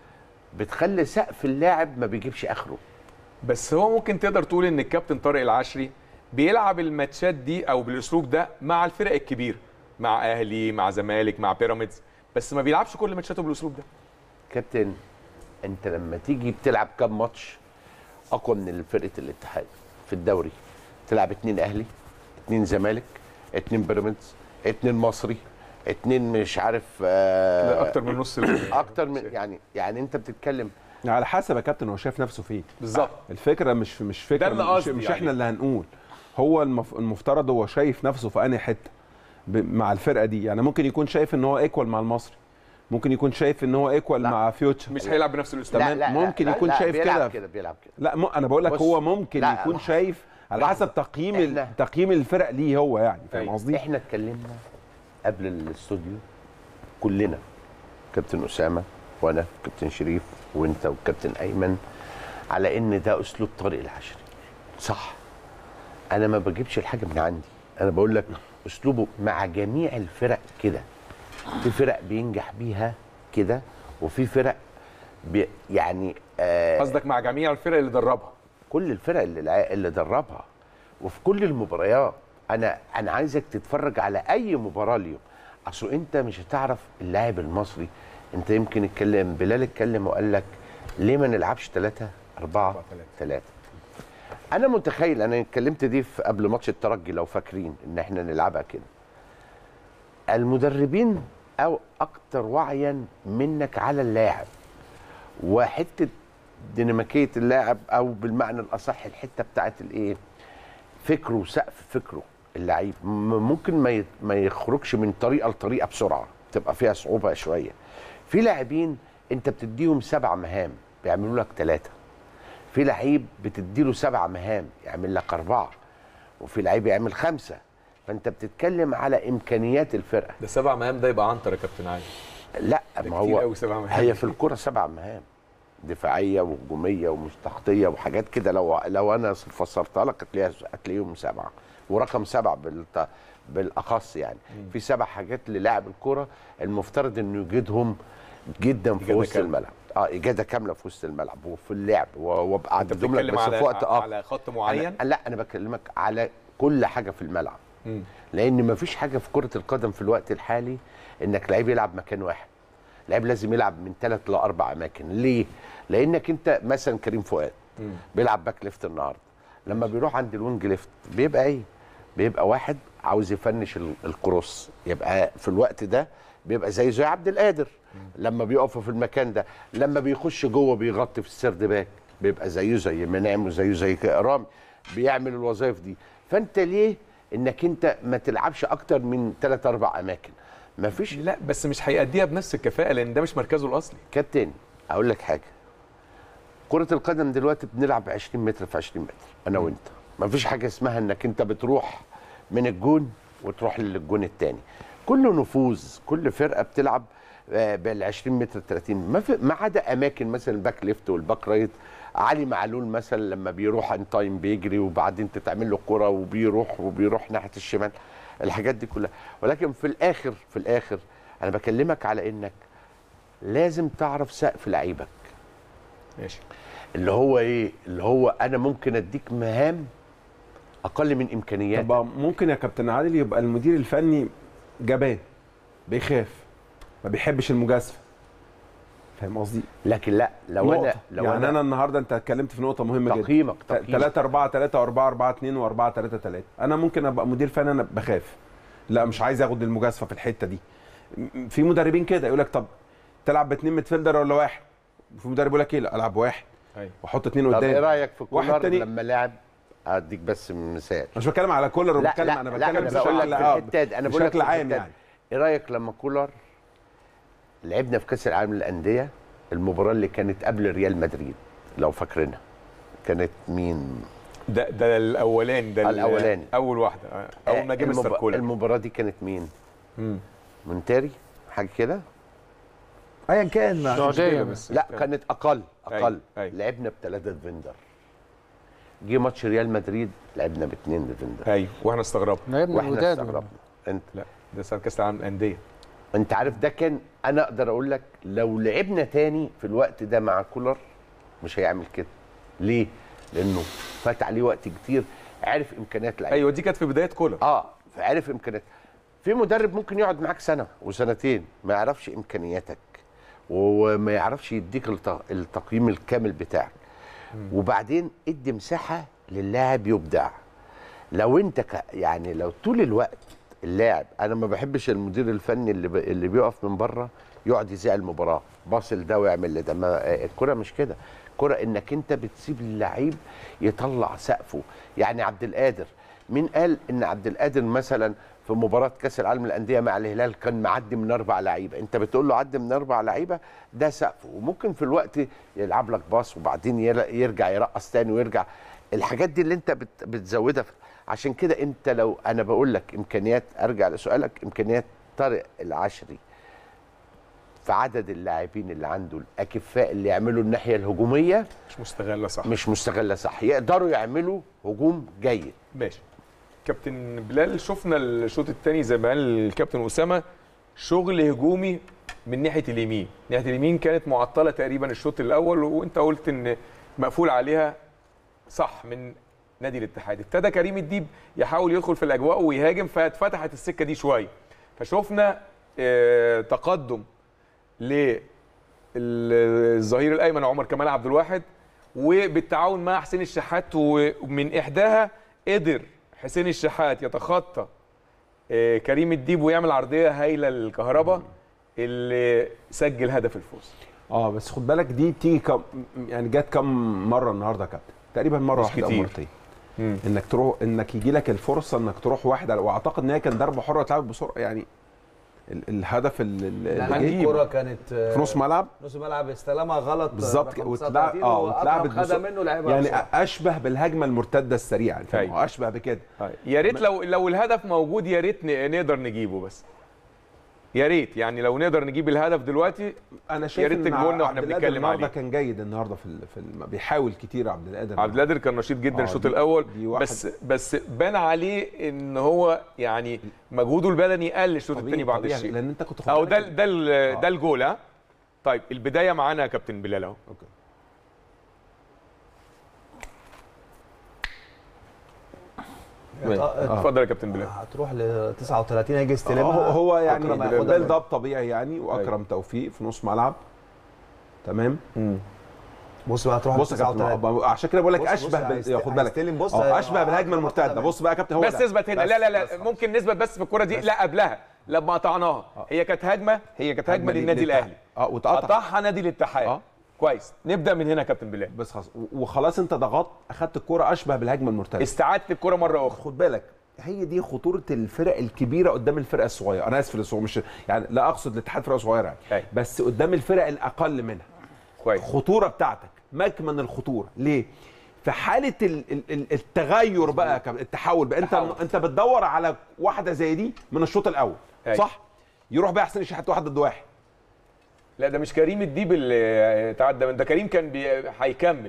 بتخلي سقف اللاعب ما بيجيبش اخره بس هو ممكن تقدر تقول ان الكابتن طارق العشري بيلعب الماتشات دي او بالاسلوب ده مع الفرق الكبيره مع اهلي مع زمالك مع بيراميدز بس ما بيلعبش كل ماتشاته بالاسلوب ده كابتن انت لما تيجي بتلعب كام ماتش اقوى من فرقه الاتحاد في الدوري تلعب اتنين اهلي اتنين زمالك اتنين بيراميدز اتنين مصري اتنين مش عارف آه لا اكتر من نص ال- اكتر من يعني يعني انت بتتكلم على حسب يا كابتن هو شايف نفسه فين بالظبط الفكره مش مش فكره اللي مش, قصدي مش يعني. احنا اللي هنقول هو المف... المفترض هو شايف نفسه في انهي حته ب... مع الفرقه دي يعني ممكن يكون شايف ان هو ايكوال مع المصري ممكن يكون شايف ان هو ايكوال لا. مع فيوتشر مش هيلعب بنفس الاسلوب تمام. ممكن يكون شايف بيلعب كده. كده بيلعب كده لا م... انا بقول لك بص، هو ممكن لا، يكون لحظة. شايف على لحظة. حسب تقييم ال... إحنا- تقييم الفرق ليه هو يعني فاهم أيوة. قصدي احنا اتكلمنا قبل الاستوديو كلنا كابتن اسامه وانا كابتن شريف وانت والكابتن ايمن على ان ده اسلوب طارق العشري صح انا ما بجيبش الحاجه من عندي انا بقول لك اسلوبه مع جميع الفرق كده في فرق بينجح بيها كده وفي فرق بي يعني آه قصدك مع جميع الفرق اللي دربها كل الفرق اللي لع- اللي دربها وفي كل المباريات انا انا عايزك تتفرج على اي مباراه اليوم اصل انت مش هتعرف اللاعب المصري انت يمكن اتكلم بلال اتكلم وقال لك ليه ما نلعبش ثلاثة أربعة ثلاثة أنا متخيل أنا اتكلمت دي في قبل ماتش الترجي لو فاكرين إن إحنا نلعبها كده المدربين أو أكتر وعيا منك على اللاعب وحتة ديناميكيه اللاعب او بالمعنى الاصح الحته بتاعت الايه فكره وسقف فكره اللعيب م- ممكن ما ي- ما يخرجش من طريقه لطريقه بسرعه تبقى فيها صعوبه شويه في لاعبين انت بتديهم سبع مهام بيعملوا لك ثلاثه في لعيب بتديله سبع مهام يعمل لك اربعه وفي لعيب يعمل خمسه فانت بتتكلم على امكانيات الفرقه ده سبع مهام ده يبقى عنتر يا كابتن علي لا ده ما كتير هو قوي سبع مهام هي في الكرة سبع مهام دفاعية وهجومية ومش تغطية وحاجات كده لو لو أنا فسرتها لك هتلاقيها هتلاقيهم سبعة ورقم سبعة بالت... بالأخص يعني في سبع حاجات للاعب الكرة المفترض إنه يجدهم جدا في إجادة وسط كاملة. الملعب اه إجادة كاملة في وسط الملعب وفي اللعب و- وابقى انت أعددهم لك بتتكلم بس على في وقت اه على خط معين أنا لا أنا بكلمك على كل حاجة في الملعب مم. لان مفيش حاجه في كره القدم في الوقت الحالي انك لعيب يلعب مكان واحد لعيب لازم يلعب من ثلاث لاربع اماكن ليه لانك انت مثلا كريم فؤاد مم. بيلعب باك ليفت النهارده لما بيروح عند الوينج ليفت بيبقى ايه بيبقى واحد عاوز يفنش ال- الكروس يبقى في الوقت ده بيبقى زي زي عبد القادر لما بيقف في المكان ده لما بيخش جوه بيغطي في السرد باك بيبقى زيه زي منعم وزيه زي رامي بيعمل الوظائف دي فانت ليه انك انت ما تلعبش اكتر من ثلاث اربع اماكن مفيش لا بس مش هيأديها بنفس الكفاءه لان ده مش مركزه الاصلي كابتن اقول لك حاجه كره القدم دلوقتي بنلعب 20 متر في 20 متر انا وانت ما فيش حاجه اسمها انك انت بتروح من الجون وتروح للجون الثاني كله نفوذ كل فرقه بتلعب بال 20 متر 30 ما في ما عدا اماكن مثلا الباك ليفت والباك رايت علي معلول مثلا لما بيروح ان تايم بيجري وبعدين تتعمل له كره وبيروح وبيروح ناحيه الشمال الحاجات دي كلها ولكن في الاخر في الاخر انا بكلمك على انك لازم تعرف سقف لعيبك ماشي اللي هو ايه اللي هو انا ممكن اديك مهام اقل من امكانياتك طب ممكن يا كابتن عادل يبقى المدير الفني جبان بيخاف ما بيحبش المجازفه فاهم قصدي؟ لكن لا لو نقطة. انا لو يعني انا, انا النهارده انت اتكلمت في نقطه مهمه جدا تقييمك تقييمك 3 4 3 4 4 2 و4 3 3 انا ممكن ابقى مدير فني انا بخاف لا مش عايز اخد المجازفه في الحته دي م- في مدربين كده يقول لك طب تلعب باثنين ميدفيلدر ولا واحد في مدرب يقول لك ايه لا العب واحد ايوه واحط اثنين طب ايه قدام رايك في واحد كولر تاني. لما لعب اديك بس مثال أنا مش بتكلم على كولر لا بتكلم لا انا لا بتكلم انا بقول لك بشكل في آه، الحته دي انا بقول لك بشكل في عام الحتة يعني دي. ايه رايك لما كولر لعبنا في كاس العالم للانديه المباراه اللي كانت قبل ريال مدريد لو فاكرينها كانت مين ده ده الاولاني ده ال- الأولاني. اول واحده آه، اول ما جه المب- مستر كولر المباراه دي كانت مين مم. مونتاري حاجه كده ايا كان ما- السعوديه بس لا كانت اقل أيوة، اقل أيوة. لعبنا بثلاثه ديفندر جه ماتش ريال مدريد لعبنا باثنين ديفندر ايوه واحنا استغربنا لعبنا واحنا الوداد استغربنا انت لا ده سنه كاس العالم للانديه انت عارف ده كان انا اقدر اقول لك لو لعبنا تاني في الوقت ده مع كولر مش هيعمل كده ليه لانه فات عليه وقت كتير عرف امكانيات لعيبه ايوه دي كانت في بدايه كولر اه فعرف امكانيات في مدرب ممكن يقعد معاك سنه وسنتين ما يعرفش امكانياتك وما يعرفش يديك الت- التقييم الكامل بتاعك وبعدين ادي مساحه للاعب يبدع لو انت ك... يعني لو طول الوقت اللاعب انا ما بحبش المدير الفني اللي ب... اللي بيقف من بره يقعد يذيع المباراه باصل ده ويعمل لده ما الكره مش كده الكره انك انت بتسيب اللعيب يطلع سقفه يعني عبد القادر مين قال ان عبد القادر مثلا في مباراه كاس العالم للانديه مع الهلال كان معدي من اربع لعيبه انت بتقول له عدي من اربع لعيبه ده سقفه وممكن في الوقت يلعب لك باص وبعدين ير- يرجع يرقص تاني ويرجع الحاجات دي اللي انت بت- بتزودها في- عشان كده انت لو انا بقول لك امكانيات ارجع لسؤالك امكانيات طارق العشري في عدد اللاعبين اللي عنده الاكفاء اللي يعملوا الناحيه الهجوميه مش مستغله صح مش مستغله صح يقدروا يعملوا هجوم جيد ماشي كابتن بلال شفنا الشوط الثاني زي ما قال الكابتن اسامه شغل هجومي من ناحيه اليمين ناحيه اليمين كانت معطله تقريبا الشوط الاول وانت قلت ان مقفول عليها صح من نادي الاتحاد ابتدى كريم الديب يحاول يدخل في الاجواء ويهاجم فاتفتحت السكه دي شويه فشفنا آه، تقدم للظهير الايمن عمر كمال عبد الواحد وبالتعاون مع حسين الشحات ومن احداها قدر حسين الشحات يتخطى آه، كريم الديب ويعمل عرضيه هايله للكهرباء اللي سجل هدف الفوز اه بس خد بالك دي تيجي كم يعني جت كم مره النهارده يا كابتن تقريبا مره مش واحده او كتير. مرتين مم. انك تروح انك يجي لك الفرصه انك تروح واحد على- واعتقد ان هي كان ضربه حره اتلعبت بسرعه يعني ال- الهدف ال- ال- اللي يعني جه الكوره كانت في نص ملعب نص ملعب استلمها غلط بالظبط رقم واتلعب 39 اه وأكرم واتلعبت خدها بسرعة. منه لعبها يعني بسرعة. اشبه بالهجمه المرتده السريعه فاهم؟ أيوة. هو اشبه بكده يا ريت لو لو الهدف موجود يا ريت ن- نقدر نجيبه بس يا ريت يعني لو نقدر نجيب الهدف دلوقتي انا شايف ريت ان تجيبوا لنا واحنا عبد القادر بنتكلم النهارده عليه. كان جيد النهارده في ال... في ال... بيحاول كتير عبد القادر عبد القادر كان نشيط جدا آه، الشوط دي- الاول دي واحد- بس بس بان عليه ان هو يعني مجهوده البدني قل الشوط طبيعي- الثاني بعض طبيعي، الشيء لان انت كنت خد او بالك ده إن- ده ال- آه. ده الجول ها طيب البدايه معانا يا كابتن بلال اهو اوكي آه، اتفضل يا كابتن بلال هتروح ل 39 هيجي هو, يستلمها هو يعني أكرم هياخدها بيلد منه. اب طبيعي يعني واكرم توفيق في نص ملعب تمام بص بقى هتروح بص يا كابتن 39 آه، عشان كده بقول لك بص- بص اشبه بال- هيست- خد بالك هيستلم، بص آه، هي- اشبه بالهجمه المرتده بص بقى يا كابتن هو بس ده. اثبت هنا بس- لا لا لا بس- ممكن نثبت بس في الكره دي لا قبلها لما قطعناها هي كانت هجمه هي كانت هجمه هجمة للنادي للاتحاد. الاهلي اه واتقطع قطعها نادي الاتحاد آه. كويس نبدا من هنا يا كابتن بلال بس خلاص و- وخلاص انت ضغطت اخدت الكوره اشبه بالهجمه المرتده استعدت الكره مره اخرى خد بالك هي دي خطوره الفرق الكبيره قدام الفرقه الصغيره انا اسف للصغير مش يعني لا اقصد الاتحاد فرقه صغيره يعني أيوة. بس قدام الفرق الاقل منها كويس الخطوره بتاعتك مكمن الخطوره ليه في حاله ال- ال- ال- التغير بقى يا كابتن، التحول بقى انت تحول. انت بتدور على واحده زي دي من الشوط الاول أيوة. صح يروح بقى حسين الشحات واحد ضد واحد لا ده مش كريم الديب اللي تعدى من ده كريم كان بي- هيكمل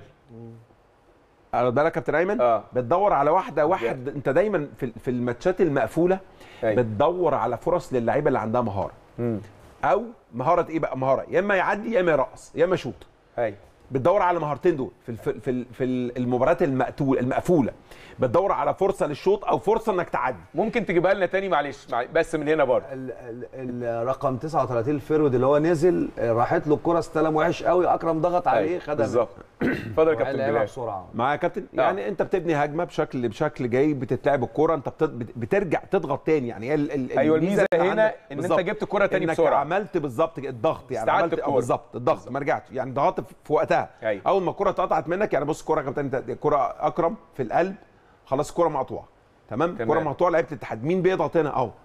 واخد بالك يا كابتن ايمن آه. بتدور على واحده واحد انت دايما في في الماتشات المقفوله أيوة. بتدور على فرص للعيبه اللي عندها مهاره او مهاره ايه بقى مهاره يا اما يعدي يا اما يرقص يا اما يشوط ايوه بتدور على المهارتين دول في الف... في ال- في المباريات المقتول المقفوله بتدور على فرصه للشوط او فرصه انك تعدي ممكن تجيبها لنا تاني معلش مع- بس من هنا برضه ال- ال- الرقم 39 الفيرود اللي هو نزل آه، راحت له الكره استلم وحش قوي اكرم ضغط عليه أيوة، خدها بالظبط اتفضل يا كابتن لعبها بلال بسرعه معايا يا كابتن آه. يعني انت بتبني هجمه بشكل بشكل جيد بتتلعب الكوره انت بت... بت- بترجع تضغط تاني يعني هي ال... ال... ايوه الميزة الميزه اللي هنا عندك- ان انت بالظبط. جبت الكره تاني انك بسرعه عملت بالظبط كده الضغط يعني استعدت عملت آه، الكورة. بالظبط الضغط ما رجعتش يعني ضغطت في وقتها أيوة. اول ما الكره اتقطعت منك يعني بص الكره يا كابتن انت الكره اكرم في القلب خلاص الكره مقطوعه تمام تمام. الكره مقطوعه لعيبه الاتحاد مين بيضغط هنا اهو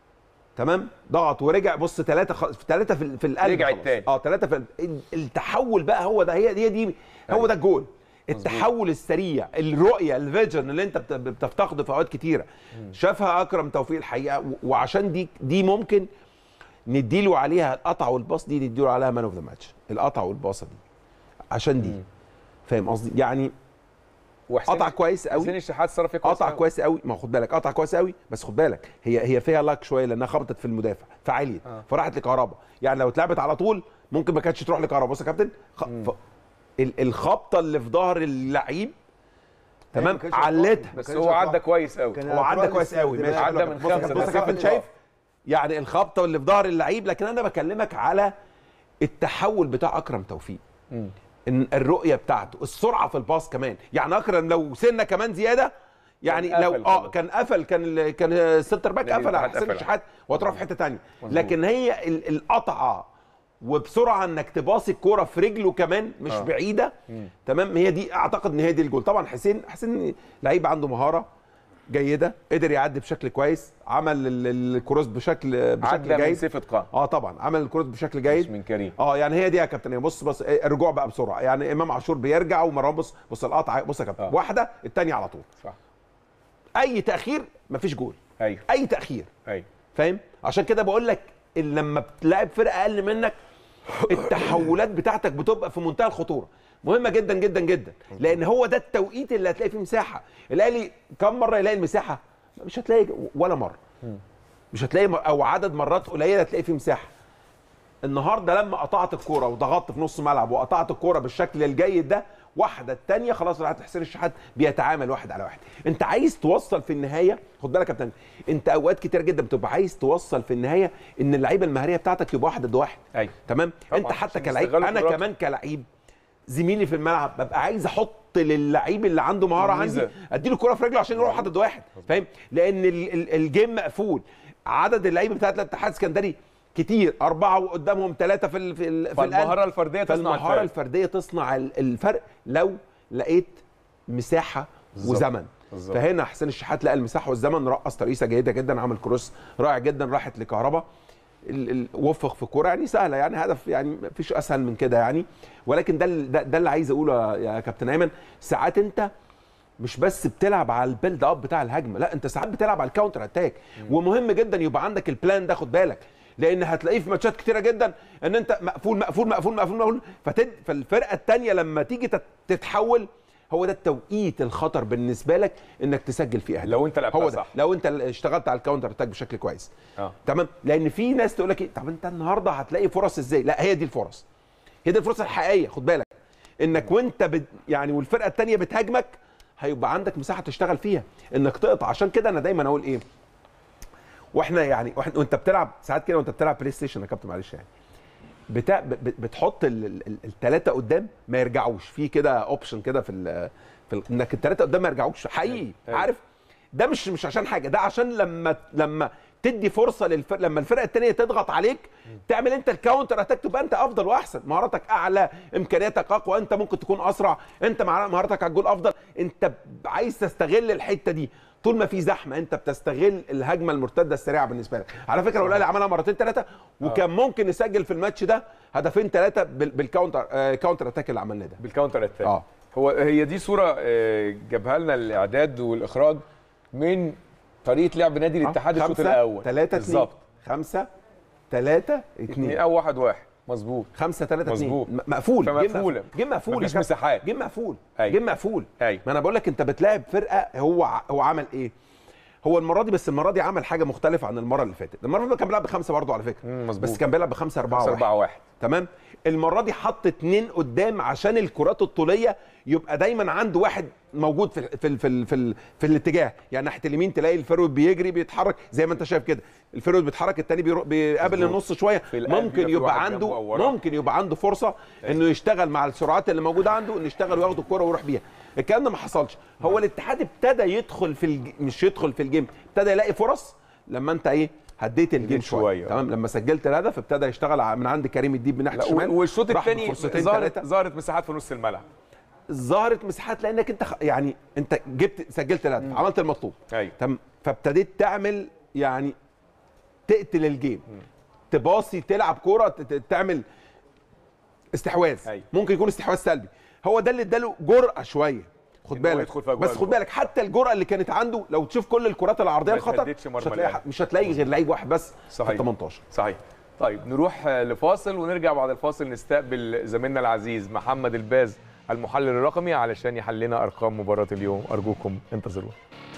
تمام ضغط ورجع بص ثلاثه خ... ثلاثه في, ال- في القلب رجع خلاص. التاني. اه ثلاثه في ال- ال- التحول بقى هو ده هي دي دي هو ده الجول التحول السريع الرؤيه الفيجن اللي انت بت- بتفتقده في اوقات كتيره شافها اكرم توفيق الحقيقه و- وعشان دي دي ممكن نديله عليها القطع والباص دي نديله عليها مان اوف ذا ماتش القطع والباصه دي عشان دي فاهم قصدي يعني وحسين قطع كويس قوي حسين الشحات صرف فيه قطع أوي. كويس قوي ما خد بالك قطع كويس قوي بس خد بالك هي هي فيها لاك شويه لانها خبطت في المدافع فعليت آه. فراحت لكهربا يعني لو اتلعبت على طول ممكن ما كانتش تروح لكهربا بص يا كابتن خ... ف... ال- الخبطه اللي في ظهر اللعيب تمام ما كانتش علتها بس كانش هو عدى هتروح. كويس قوي كان هو عدى هتروح كويس قوي ماشي للاستقبال. عدى من بص يا خمسة كابتن- بص يا مسافة كابتن الإضافة. شايف يعني الخبطه اللي في ظهر اللعيب لكن انا بكلمك على التحول بتاع اكرم توفيق مم. ان الرؤيه بتاعته السرعه في الباص كمان يعني اكرم لو سنه كمان زياده يعني كان لو قفل اه خلاص. كان قفل كان ال- كان السنتر باك نادي قفل على الاتحاد حسين قفل. الشحات وهتروح في حته ثانيه مظبوط. لكن هي ال- القطعه وبسرعه انك تباصي الكوره في رجله كمان مش آه. آه. بعيده مم. تمام هي دي اعتقد ان هي دي الجول طبعا حسين حسين لعيب عنده مهاره جيده قدر يعدي بشكل كويس عمل ال- الكروس بشكل بشكل عدى من جيد سيف اتقان اه طبعا عمل الكروس بشكل مش جيد من كريم اه يعني هي دي يا كابتن هي بص بص إيه، الرجوع بقى بسرعه يعني امام عاشور بيرجع ومروان بص بص القطعه بص يا كابتن آه. واحده الثانيه على طول صح اي تاخير مفيش جول ايوه اي تاخير ايوه فاهم عشان كده بقول لك إن لما بتلاعب فرقه اقل منك التحولات بتاعتك بتبقى في منتهى الخطوره مهمه جدا جدا جدا لان هو ده التوقيت اللي هتلاقي فيه مساحه الاهلي كم مره يلاقي المساحه مش هتلاقي ولا مره مش هتلاقي م- او عدد مرات قليله هتلاقي فيه مساحه النهارده لما قطعت الكوره وضغطت في نص ملعب وقطعت الكوره بالشكل الجيد ده واحده الثانيه خلاص راحت حسين الشحات بيتعامل واحد على واحد انت عايز توصل في النهايه خد بالك يا كابتن انت اوقات كتير جدا بتبقى عايز توصل في النهايه ان اللعيبه المهاريه بتاعتك يبقى واحد ضد واحد ايوه تمام طبعاً، انت حتى عشان كلاعب يستغلوا انا قدراته. كمان كلاعب زميلي في الملعب ببقى عايز احط للعيب اللي عنده مهاره ميزة. عندي اديله الكره في رجله عشان يروح واحد ضد واحد فاهم لان ال- ال- الجيم مقفول عدد اللعيبه بتاعت الاتحاد السكندري كتير اربعه وقدامهم ثلاثه في ال في, ال في فالمهاره القلب. الفرديه تصنع فالمهاره الفرق الفرديه تصنع ال- الفرق لو لقيت مساحه بالظبط. وزمن بالظبط. فهنا حسين الشحات لقى المساحه والزمن رقص ترقيصه جيده جدا عمل كروس رائع جدا راحت لكهربا ال- ال- وفق في كوره يعني سهله يعني هدف يعني مفيش اسهل من كده يعني ولكن ده ال- ده, ده اللي عايز اقوله يا- يا كابتن ايمن ساعات انت مش بس بتلعب على البيلد اب بتاع الهجمه لا انت ساعات بتلعب على الكاونتر اتاك ومهم جدا يبقى عندك البلان ده خد بالك لان هتلاقيه في ماتشات كتيره جدا ان انت مقفول مقفول مقفول مقفول مقفول فتد فالفرقه الثانيه لما تيجي تت- تتحول هو ده التوقيت الخطر بالنسبه لك انك تسجل فيه اهداف لو انت لعبتها هو ده صح. لو انت اشتغلت على الكاونتر اتاك بشكل كويس اه تمام لان في ناس تقول لك ايه طب انت النهارده هتلاقي فرص ازاي لا هي دي الفرص هي دي الفرصه الحقيقيه خد بالك انك وانت بت يعني والفرقه الثانيه بتهاجمك هيبقى عندك مساحه تشتغل فيها انك تقطع عشان كده انا دايما اقول ايه واحنا يعني واحنا وانت بتلعب ساعات كده وانت بتلعب بلاي ستيشن يا كابتن معلش يعني بتاع ب- ب- بتحط الثلاثه قدام ما يرجعوش في كده اوبشن كده في ال في ال انك الثلاثه قدام ما يرجعوش حقيقي أيوة. عارف ده مش مش عشان حاجه ده عشان لما لما تدي فرصه للفرق لما الفرقه الثانيه تضغط عليك تعمل انت الكاونتر اتاك تبقى انت افضل واحسن مهاراتك اعلى امكانياتك اقوى انت ممكن تكون اسرع انت مع- مهاراتك على الجول افضل انت ب- عايز تستغل الحته دي طول ما في زحمه انت بتستغل الهجمه المرتده السريعه بالنسبه لك على فكره الاهلي عملها مرتين ثلاثه وكان ممكن يسجل في الماتش ده هدفين ثلاثه بالكاونتر آه كاونتر اتاك اللي عملناه ده بالكاونتر اتاك اه هو هي دي صوره آه، جابها لنا الاعداد والاخراج من طريقه لعب نادي الاتحاد الشوط الاول 3 2 بالظبط 5 3 اتنين 2 او واحد واحد مظبوط 5 3 2 مظبوط. مقفول جيم فمقفولة. مقفول. جيم مقفول يا مفيش كابتن. مساحات. جيم مقفول أيوة. جيم مقفول أيوة. ما انا بقول لك انت بتلاعب فرقه هو ع- هو عمل ايه هو المره دي بس المره دي عمل حاجه مختلفه عن المره اللي فاتت المره اللي فاتت كان بيلعب بخمسه برضه على فكره مم، مظبوط. بس كان بيلعب بخمسه اربعه 5 واحد 4 1 تمام المره دي حط اتنين قدام عشان الكرات الطوليه يبقى دايما عنده واحد موجود في ال في ال في ال في, ال في الاتجاه يعني ناحيه اليمين تلاقي الفيرود بيجري بيتحرك زي ما انت شايف كده الفيرود بيتحرك التاني بيرو- بيقابل مظبوط. النص شويه في القلب ممكن يبقى في واحد يبقى جنبه أو عنده وراه. ممكن يبقى عنده فرصه انه يشتغل مع السرعات اللي موجوده عنده انه يشتغل وياخد الكره ويروح بيها الكلام ده ما حصلش هو الاتحاد ابتدى يدخل في الج... مش يدخل في الجيم ابتدى يلاقي فرص لما انت ايه هديت الجيم هديت شويه, شوية. تمام لما سجلت الهدف ابتدى يشتغل ع- من عند كريم الديب من ناحيه لا الشمال والشوط راح الثاني بفرصتين ظهرت ثلاثه ظهرت مساحات في نص الملعب ظهرت مساحات لانك انت خ... يعني انت جبت سجلت الهدف عملت المطلوب ايوه تم فابتديت تعمل يعني تقتل الجيم تباصي تلعب كوره ت- ت- تعمل استحواذ أيوة. ممكن يكون استحواذ سلبي هو ده اللي اداله جرأه شويه خد إن هو بالك يدخل فيها جوه بس خد الجول. بالك حتى الجرأه اللي كانت عنده لو تشوف كل الكرات العرضيه ما الخطر تهددش مرمى مش هتلاقي الأهلي. مش هتلاقي غير لعيب واحد بس صحيح. في ال 18 صحيح طيب نروح آه، لفاصل ونرجع بعد الفاصل نستقبل زميلنا العزيز محمد الباز المحلل الرقمي علشان يحل لنا ارقام مباراه اليوم ارجوكم انتظرونا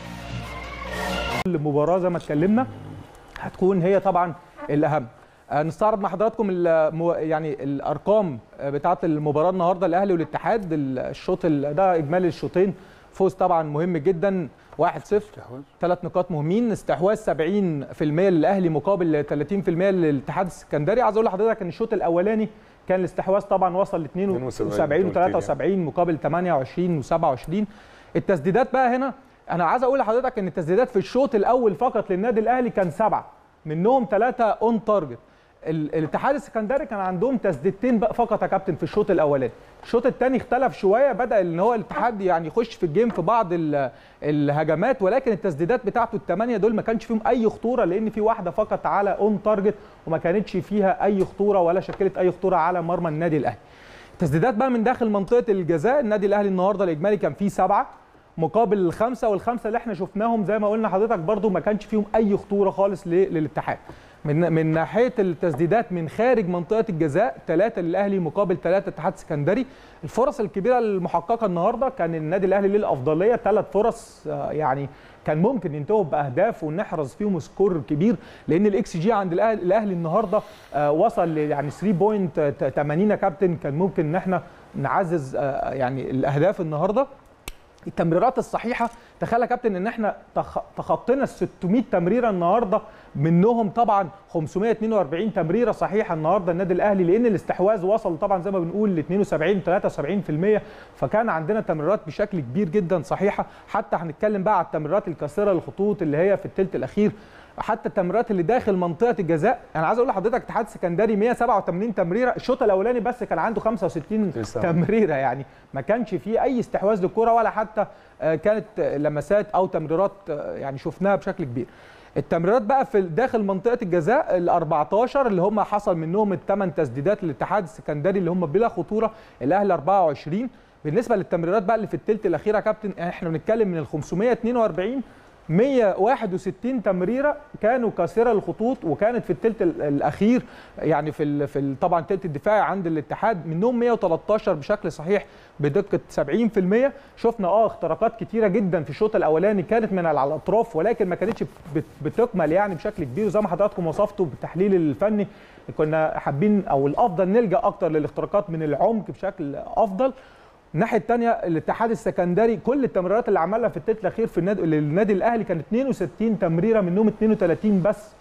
المباراه زي ما اتكلمنا هتكون هي طبعا الاهم آه، نستعرض مع حضراتكم المو... يعني الارقام آه، بتاعه المباراه النهارده الاهلي والاتحاد الشوط ال- ده اجمالي الشوطين فوز طبعا مهم جدا 1-0 ثلاث نقاط مهمين استحواذ 70% للاهلي مقابل 30% للاتحاد السكندري عايز اقول لحضرتك ان الشوط الاولاني كان الاستحواذ طبعا وصل ل 72 و73 مقابل 28 و27 التسديدات بقى هنا انا عايز اقول لحضرتك ان التسديدات في الشوط الاول فقط للنادي الاهلي كان سبعه منهم ثلاثه اون تارجت ال- الاتحاد السكندري كان عندهم تسديدتين بقى فقط يا كابتن في الشوط الاولاني الشوط الثاني اختلف شويه بدا ان هو الاتحاد يعني يخش في الجيم في بعض ال- الهجمات ولكن التسديدات بتاعته الثمانيه دول ما كانش فيهم اي خطوره لان في واحده فقط على اون تارجت وما كانتش فيها اي خطوره ولا شكلت اي خطوره على مرمى النادي الاهلي تسديدات بقى من داخل منطقه الجزاء النادي الاهلي النهارده الاجمالي كان فيه سبعه مقابل الخمسه والخمسه اللي احنا شفناهم زي ما قلنا حضرتك برضو ما كانش فيهم اي خطوره خالص ل- للاتحاد من من ناحيه التسديدات من خارج منطقه الجزاء ثلاثه للاهلي مقابل ثلاثه اتحاد سكندري الفرص الكبيره المحققه النهارده كان النادي الاهلي ليه الافضليه ثلاث فرص آه، يعني كان ممكن ينتهوا باهداف ونحرز فيهم سكور كبير لان الاكس جي عند الاهلي الاهلي النهارده آه، وصل ل يعني 3.80 يا كابتن كان ممكن ان احنا نعزز آه، يعني الاهداف النهارده التمريرات الصحيحه تخيل يا كابتن ان احنا تخ- تخطينا ال 600 تمريره النهارده منهم طبعا 542 تمريره صحيحه النهارده النادي الاهلي لان الاستحواذ وصل طبعا زي ما بنقول ل 72 73% فكان عندنا تمريرات بشكل كبير جدا صحيحه حتى هنتكلم بقى على التمريرات الكاسره للخطوط اللي هي في الثلث الاخير حتى التمريرات اللي داخل منطقه الجزاء انا عايز اقول لحضرتك اتحاد سكندري 187 تمريره الشوط الاولاني بس كان عنده 65 لسه. تمريره يعني ما كانش فيه اي استحواذ للكره ولا حتى آه، كانت آه، لمسات او تمريرات آه، يعني شفناها بشكل كبير التمريرات بقى في داخل منطقه الجزاء ال 14 اللي هم حصل منهم الثمان تسديدات للاتحاد السكندري اللي هم بلا خطوره الاهلي 24 بالنسبه للتمريرات بقى اللي في الثلث الاخير يا كابتن احنا بنتكلم من ال 542 161 تمريره كانوا كاسره الخطوط وكانت في الثلث ال- الاخير يعني في ال في ال طبعا الثلث الدفاعي عند الاتحاد منهم 113 بشكل صحيح بدقه 70% شفنا اه اختراقات كتيره جدا في الشوط الاولاني كانت من على الاطراف ولكن ما كانتش بت- بتكمل يعني بشكل كبير وزي ما حضراتكم وصفتوا بالتحليل الفني كنا حابين او الافضل نلجا اكتر للاختراقات من العمق بشكل افضل الناحيه الثانيه الاتحاد السكندري كل التمريرات اللي عملها في الثلث الاخير في النادي للنادي الاهلي كانت 62 تمريره منهم 32 بس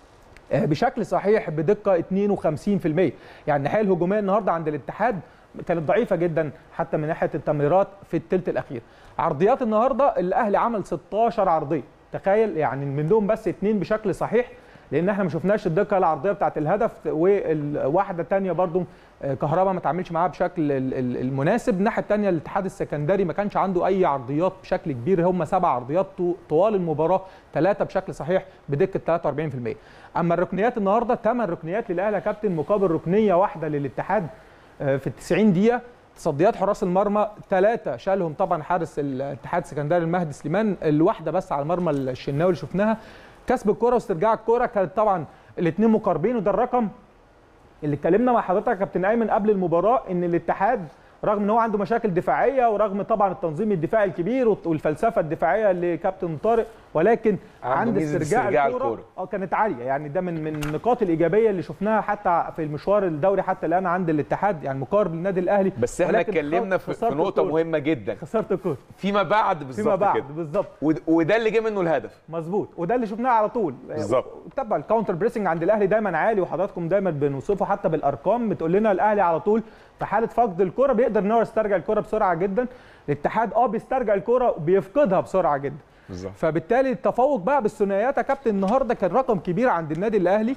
آه، بشكل صحيح بدقه 52% يعني الناحيه الهجوميه النهارده عند الاتحاد كانت ضعيفه جدا حتى من ناحيه التمريرات في الثلث الاخير عرضيات النهارده الاهلي عمل 16 عرضيه تخيل يعني منهم بس اثنين بشكل صحيح لان احنا ما شفناش الدقه العرضيه بتاعه الهدف والواحده تانية برضو آه، كهربا ما تعملش معاها بشكل ال- ال- المناسب الناحيه الثانيه الاتحاد السكندري ما كانش عنده اي عرضيات بشكل كبير هم سبع عرضيات طو- طوال المباراه ثلاثه بشكل صحيح بدقه 43% اما الركنيات النهارده ثمان ركنيات للاهلي يا كابتن مقابل ركنيه واحده للاتحاد آه، في ال 90 دقيقه تصديات حراس المرمى ثلاثه شالهم طبعا حارس الاتحاد السكندري المهدي سليمان الواحده بس على مرمى الشناوي اللي شفناها كسب الكره واسترجاع الكره كانت طبعا الاثنين مقاربين وده الرقم اللي اتكلمنا مع حضرتك يا كابتن ايمن قبل المباراه ان الاتحاد رغم ان هو عنده مشاكل دفاعيه ورغم طبعا التنظيم الدفاعي الكبير والت- والفلسفه الدفاعيه لكابتن طارق ولكن عنده عند ميزة استرجاع, استرجاع الكوره الكورة. اه كانت عاليه يعني ده من من النقاط الايجابيه اللي شفناها حتى في المشوار الدوري حتى الان عند الاتحاد يعني مقارب للنادي الاهلي بس احنا ولكن اتكلمنا في, في خسرت نقطه الكورة. مهمه جدا خسرت الكوره فيما بعد بالظبط فيما بعد كده بالظبط ود- وده اللي جه منه الهدف مظبوط وده اللي شفناه على طول بالظبط. طبعا الكاونتر بريسنج عند الاهلي دايما عالي وحضراتكم دايما بنوصفه حتى بالارقام بتقول لنا الاهلي على طول في حاله فقد الكره بيقدر ان هو يسترجع الكره بسرعه جدا الاتحاد اه بيسترجع الكره وبيفقدها بسرعه جدا بالظبط فبالتالي التفوق بقى بالثنائيات يا كابتن النهارده كان رقم كبير عند النادي الاهلي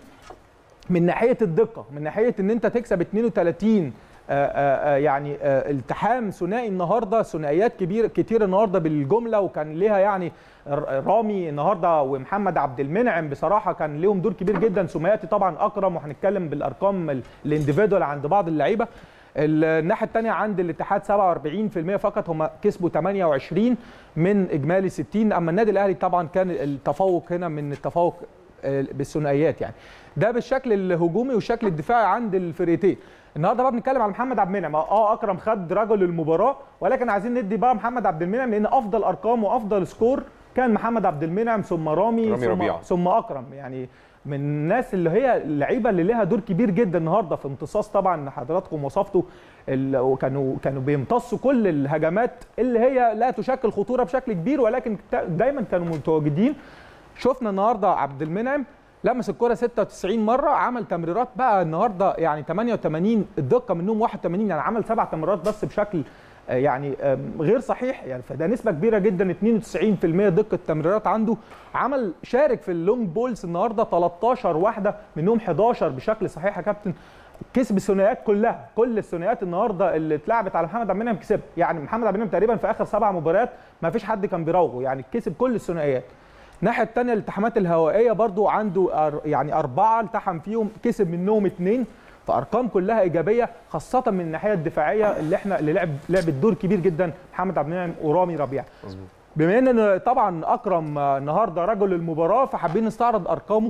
من ناحيه الدقه من ناحيه ان انت تكسب 32 آه، آه، آه، يعني آه، التحام ثنائي النهارده ثنائيات كبير كتير النهارده بالجمله وكان ليها يعني ر- رامي النهارده ومحمد عبد المنعم بصراحه كان ليهم دور كبير جدا ثنائياتي طبعا اكرم وهنتكلم بالارقام ال- الانديفيدوال عند بعض اللعيبه الناحيه الثانيه عند الاتحاد 47% فقط هم كسبوا 28 من اجمالي 60 اما النادي الاهلي طبعا كان التفوق هنا من التفوق آه، بالثنائيات يعني ده بالشكل الهجومي والشكل الدفاعي عند الفرقتين النهارده بقى بنتكلم على محمد عبد المنعم اه اكرم خد رجل المباراه ولكن عايزين ندي بقى محمد عبد المنعم لان افضل ارقام وافضل سكور كان محمد عبد المنعم ثم رامي, رامي ثم, ربيعة. ثم اكرم يعني من الناس اللي هي اللعيبه اللي لها دور كبير جدا النهارده في امتصاص طبعا حضراتكم وصفتوا ال- وكانوا كانوا بيمتصوا كل الهجمات اللي هي لا تشكل خطوره بشكل كبير ولكن تا- دايما كانوا متواجدين شفنا النهارده عبد المنعم لمس الكرة 96 مرة عمل تمريرات بقى النهارده يعني 88 الدقة منهم 81 يعني عمل سبع تمريرات بس بشكل آه، يعني آم، غير صحيح يعني فده نسبة كبيرة جدا 92% دقة تمريرات عنده عمل شارك في اللونج بولز النهارده 13 واحدة منهم 11 بشكل صحيح يا كابتن كسب الثنائيات كلها كل الثنائيات النهارده اللي اتلعبت على محمد عبد المنعم كسب يعني محمد عبد المنعم تقريبا في اخر سبع مباريات ما فيش حد كان بيراوغه يعني كسب كل الثنائيات الناحيه الثانيه الالتحامات الهوائيه برضو عنده أر- يعني اربعه التحم فيهم كسب منهم اثنين فارقام كلها ايجابيه خاصه من الناحيه الدفاعيه اللي احنا اللي لعب لعبت دور كبير جدا محمد عبد المنعم ورامي ربيعه مظبوط بما ان طبعا اكرم آه، النهارده رجل المباراه فحابين نستعرض ارقامه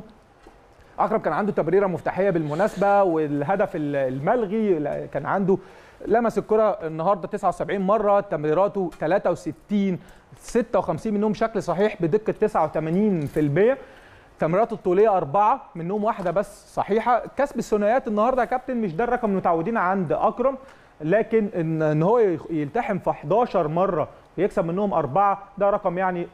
اكرم كان عنده تمريره مفتاحيه بالمناسبه والهدف ال- الملغي لا- كان عنده لمس الكره النهارده 79 مره تمريراته 63 56 منهم شكل صحيح بدقه 89% تمريراته الطوليه اربعه منهم واحده بس صحيحه كسب الثنائيات النهارده يا كابتن مش ده الرقم المتعودين عند اكرم لكن ان ان هو يخ- يلتحم في 11 مره ويكسب منهم اربعه ده رقم يعني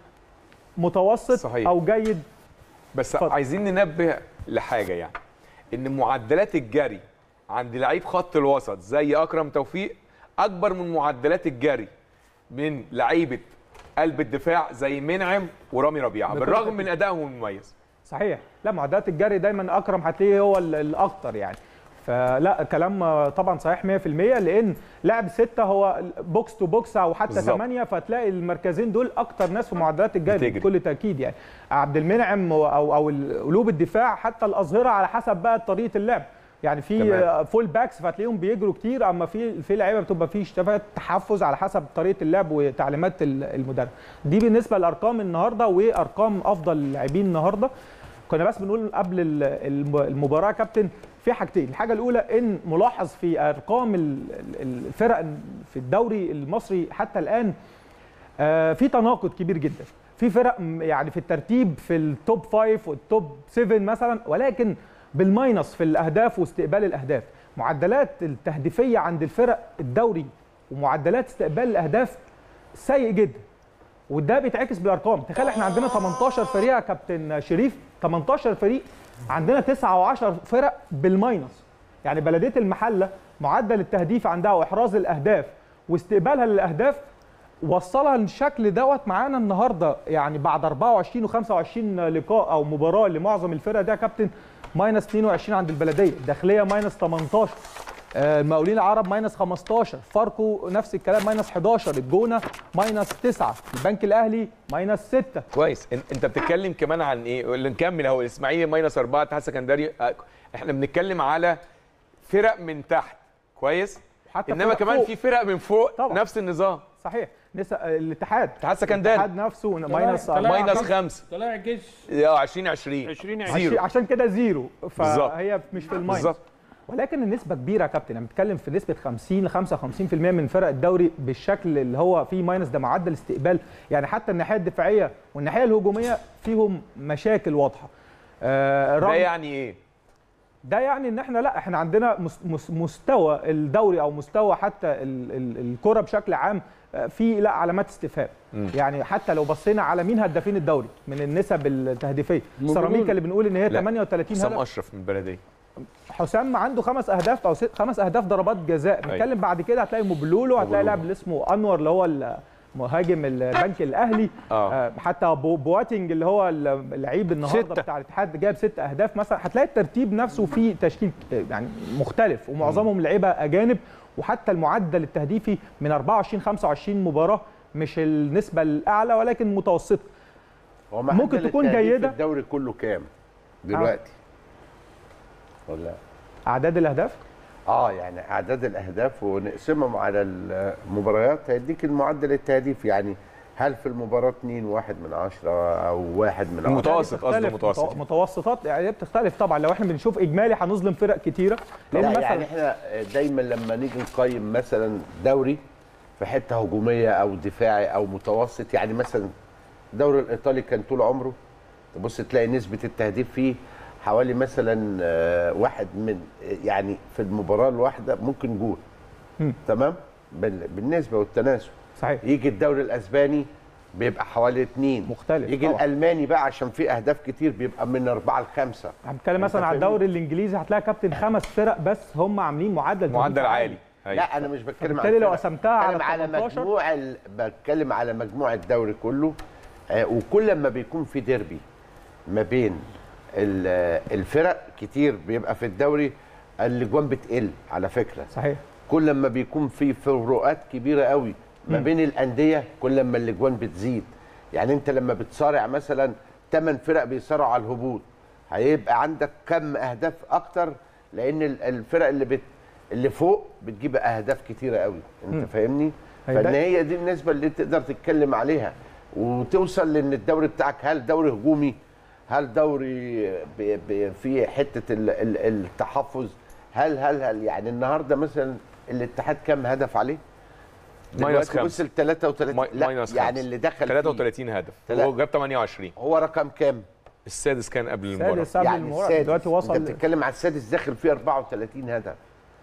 متوسط صحيح. او جيد بس اتفضل. عايزين ننبه لحاجه يعني ان معدلات الجري عند لعيب خط الوسط زي اكرم توفيق اكبر من معدلات الجري من لعيبه قلب الدفاع زي منعم ورامي ربيعه بكل بالرغم تأكيد. من ادائهم المميز صحيح لا معدلات الجري دايما اكرم هتلاقيه هو ال- الاكتر يعني فلا كلام طبعا صحيح 100% لان لاعب ستة هو بوكس تو بوكس او حتى بالظبط. ثمانية فتلاقي المركزين دول اكتر ناس في معدلات الجري بتجري. بكل تاكيد يعني عبد المنعم او او قلوب الدفاع حتى الاظهره على حسب بقى طريقه اللعب يعني في تمام. فول باكس فتلاقيهم بيجروا كتير اما في في لعيبه بتبقى في اشتباهات تحفظ على حسب طريقه اللعب وتعليمات ال- المدرب دي بالنسبه لارقام النهارده وارقام افضل اللاعبين النهارده كنا بس بنقول قبل ال- الم- المباراه يا كابتن في حاجتين الحاجه الاولى ان ملاحظ في ارقام ال- ال- الفرق في الدوري المصري حتى الان آه، في تناقض كبير جدا في فرق م- يعني في الترتيب في التوب 5 والتوب 7 مثلا ولكن بالماينس في الاهداف واستقبال الاهداف معدلات التهديفيه عند الفرق الدوري ومعدلات استقبال الاهداف سيء جدا وده بيتعكس بالارقام تخيل احنا عندنا 18 فريق يا كابتن شريف 18 فريق عندنا 9 و10 فرق بالماينس يعني بلديه المحله معدل التهديف عندها واحراز الاهداف واستقبالها للاهداف وصلها للشكل دوت معانا النهارده يعني بعد 24 و25 لقاء او مباراه لمعظم الفرق ده يا كابتن ماينس 22 عند البلديه الداخليه ماينس 18 آه، المقاولين العرب ماينس 15 فاركو نفس الكلام ماينس 11 الجونه ماينس 9 البنك الاهلي ماينس 6 كويس إن- انت بتتكلم كمان عن ايه اللي نكمل اهو الاسماعيلي ماينس 4 اتحاد سكندري آه، احنا بنتكلم على فرق من تحت كويس حتى انما فرق كمان فوق. في فرق من فوق طبعا. نفس النظام صحيح نسا الاتحاد اتحاد سكندري الاتحاد نفسه ماينس طلع- ماينس خمسة. 5 طلع الجيش اه 2020 20 عشان- زيرو عشان كده زيرو بالظبط. فهي مش في الماينس بالظبط ولكن النسبه كبيره يا كابتن انا بتكلم في نسبه 50 ل 55% من فرق الدوري بالشكل اللي هو فيه ماينس ده معدل استقبال يعني حتى الناحيه الدفاعيه والناحيه الهجوميه فيهم مشاكل واضحه آه ده رغم- يعني ايه ده يعني ان احنا لا احنا عندنا مس- مس- مستوى الدوري او مستوى حتى ال- ال- الكره بشكل عام آه، في لا علامات استفهام يعني حتى لو بصينا على مين هدافين الدوري من النسب التهديفيه موجودين. سيراميكا اللي بنقول ان هي لا. 38 حسام هدف اشرف من البلديه حسام عنده خمس اهداف او ست خمس اهداف ضربات جزاء بنتكلم بعد كده هتلاقي موبلولو هتلاقي لاعب اللي اسمه انور اللي هو مهاجم البنك الاهلي آه. آه. حتى بو بواتنج اللي هو اللعيب النهارده ستة. بتاع الاتحاد جاب ست اهداف مثلا هتلاقي الترتيب نفسه فيه تشكيل آه، يعني مختلف ومعظمهم لعيبه اجانب وحتى المعدل التهديفي من 24 25 مباراه مش النسبه الاعلى ولكن متوسطه هو ممكن معدل تكون التهديف جيدة. في الدوري كله كام دلوقتي ولا اعداد الاهداف اه يعني اعداد الاهداف ونقسمهم على المباريات هيديك المعدل التهديف يعني هل في المباراه 2 واحد من عشرة او واحد من عشرة المتوسط قصده بتختلف، متوسط متو- متوسطات يعني هي بتختلف طبعا لو احنا بنشوف اجمالي هنظلم فرق كتيره لان لا مثلا يعني احنا دايما لما نيجي نقيم مثلا دوري في حته هجوميه او دفاعي او متوسط يعني مثلا الدوري الايطالي كان طول عمره تبص تلاقي نسبه التهديف فيه حوالي مثلا آه، واحد من يعني في المباراه الواحده ممكن جول مم. تمام بال- بالنسبه والتناسب صحيح يجي الدوري الاسباني بيبقى حوالي اتنين مختلف يجي طبعاً. الالماني بقى عشان فيه اهداف كتير بيبقى من اربعه لخمسه هنتكلم مثلا أنت على فاهمني؟ الدوري الانجليزي هتلاقي كابتن خمس فرق بس هم عاملين معدل معدل تهديف عالي أيوة. لا انا مش بتكلم فبالتالي لو الفرق. قسمتها على بتكلم على 18 مجموع ال... بتكلم على مجموع الدوري كله آه وكل ما بيكون في ديربي ما بين ال- آه، الفرق كتير بيبقى في الدوري الاجوان بتقل على فكره صحيح كل ما بيكون في فروقات كبيره قوي ما بين الانديه كل ما الاجوان بتزيد يعني انت لما بتصارع مثلا 8 فرق بيصارعوا على الهبوط هيبقى عندك كم اهداف اكتر لان ال- الفرق اللي بت اللي فوق بتجيب اهداف كتيره قوي انت فاهمني هي فان ده- هي دي النسبه اللي تقدر تتكلم عليها وتوصل لان الدوري بتاعك هل دوري هجومي هل دوري ب- ب- في حته ال- ال- التحفظ هل هل هل يعني النهارده مثلا الاتحاد كام هدف عليه؟ ماينس دلوقتي خمسة. وصل 33 ماي- لا ماينس يعني خمسة. اللي دخل 33 هدف تلا- هو جاب 28 فيه هو رقم كام؟ السادس كان قبل المباراه سادس قبل يعني المباراه السادس دلوقتي انت وصل بتتكلم على السادس داخل فيه 34 هدف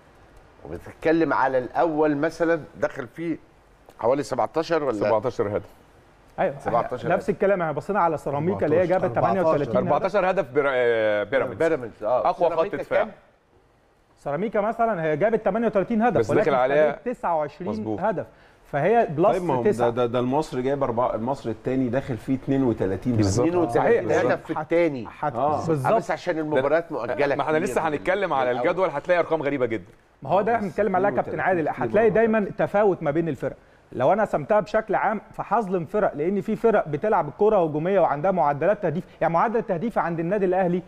وبتتكلم على الاول مثلا داخل فيه حوالي 17 ولا 17 هدف ايوه 17 نفس الكلام احنا بصينا على سيراميكا اللي هي جابت 14. 38 هدف 14 هدف بيرا- آه، بيراميدز بيراميدز اه اقوى خط سيراميكا دفاع كام؟ سيراميكا مثلا هي جابت 38 هدف بس داخل ولكن عليها استقبلت 29 مظبوط. هدف فهي بلس طيب ما هو ده, تسعة ده, ده المصري جايب أربعة المصري التاني داخل فيه 32 بالظبط. 32 صحيح. هدف في الثاني حت... آه. بالظبط بس عشان المباريات مؤجله ما احنا كتير لسه من- هنتكلم من على الأول. الجدول هتلاقي ارقام غريبه جدا ما هو ده احنا بنتكلم عليها كابتن عادل هتلاقي دايما تفاوت ما بين الفرق لو انا قسمتها بشكل عام فهظلم فرق لان في فرق بتلعب الكره هجوميه وعندها معدلات تهديف يعني معدل التهديف عند النادي الاهلي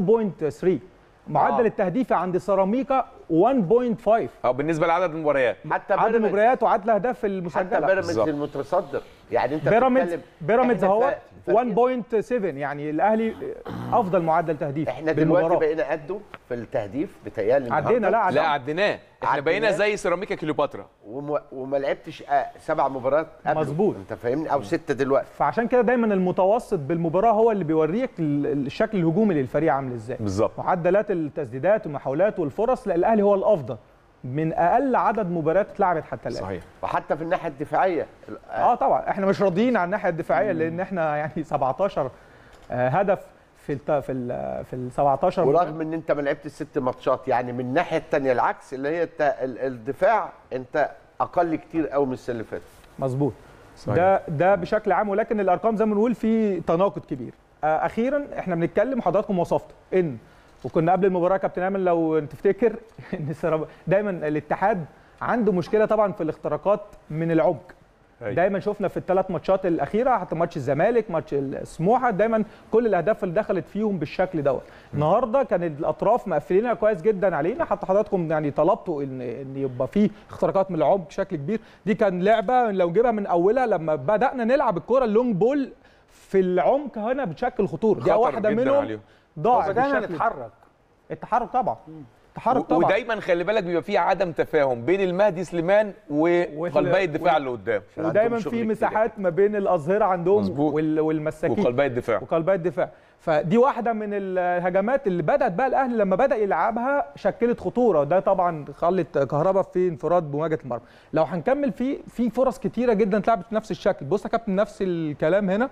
2.3 معدل آه. التهديف عند سيراميكا 1.5 او بالنسبه لعدد المباريات حتى عدد بيراميدز المباريات وعدد الاهداف حتى المسجله بيراميدز بالظبط. المتصدر يعني انت بيراميدز بتتكلم- بيراميدز إحنا اهو فرق- 1.7 يعني الاهلي افضل معدل تهديف احنا دلوقتي بالمباراة. بقينا قده في التهديف بتهيألي عدينا النهاردة. لا عدينا لا عديناه احنا عديناه. بقينا زي سيراميكا كليوباترا وما, وما لعبتش آه، سبع مباريات قبله. مظبوط. انت فاهمني او سته دلوقتي فعشان كده دايما المتوسط بالمباراه هو اللي بيوريك ال- الشكل الهجومي للفريق عامل ازاي بالظبط معدلات التسديدات والمحاولات والفرص لا الاهلي هو الافضل من اقل عدد مباريات اتلعبت حتى الان صحيح وحتى في الناحيه الدفاعيه اه طبعا احنا مش راضيين عن الناحيه الدفاعيه لان احنا يعني 17 آه، هدف في الت... في ال... في ال 17 ورغم ان انت ما لعبتش ست ماتشات يعني من الناحيه الثانيه العكس اللي هي الت... ال- الدفاع انت اقل كتير قوي من السنه اللي فاتت مظبوط صحيح. ده ده بشكل عام ولكن الارقام زي ما بنقول في تناقض كبير آه، اخيرا احنا بنتكلم حضراتكم وصفتوا ان وكنا قبل المباراه يا كابتن ايمن لو تفتكر ان السراب- دايما الاتحاد عنده مشكله طبعا في الاختراقات من العمق أيوة. دايما شفنا في الثلاث ماتشات الاخيره حتى ماتش الزمالك ماتش السموحه دايما كل الاهداف اللي دخلت فيهم بالشكل دوت النهارده كان الاطراف مقفلينها كويس جدا علينا حتى حضراتكم يعني طلبتوا ان ان يبقى في اختراقات من العمق بشكل كبير دي كان لعبه لو جيبها من اولها لما بدانا نلعب الكره اللونج بول في العمق هنا بتشكل خطوره دي خطر واحده جداً منهم عليهم. ضاعت بدانا بالشكل ده. نتحرك التحرك طبعا التحرك و- طبعا ودايما خلي بالك بيبقى في عدم تفاهم بين المهدي سليمان وقلبي الدفاع اللي قدام عندهم ودايما شغل في كتير. مساحات ما بين الاظهره عندهم مظبوط. وال- والمساكين وقلبي الدفاع وقلبي الدفاع فدي واحده من الهجمات اللي بدات بقى الاهلي لما بدا يلعبها شكلت خطوره وده طبعا خلت كهربا في انفراد بمواجهه المرمى لو هنكمل في في فرص كتيره جدا اتلعبت بنفس الشكل بص يا كابتن نفس الكلام هنا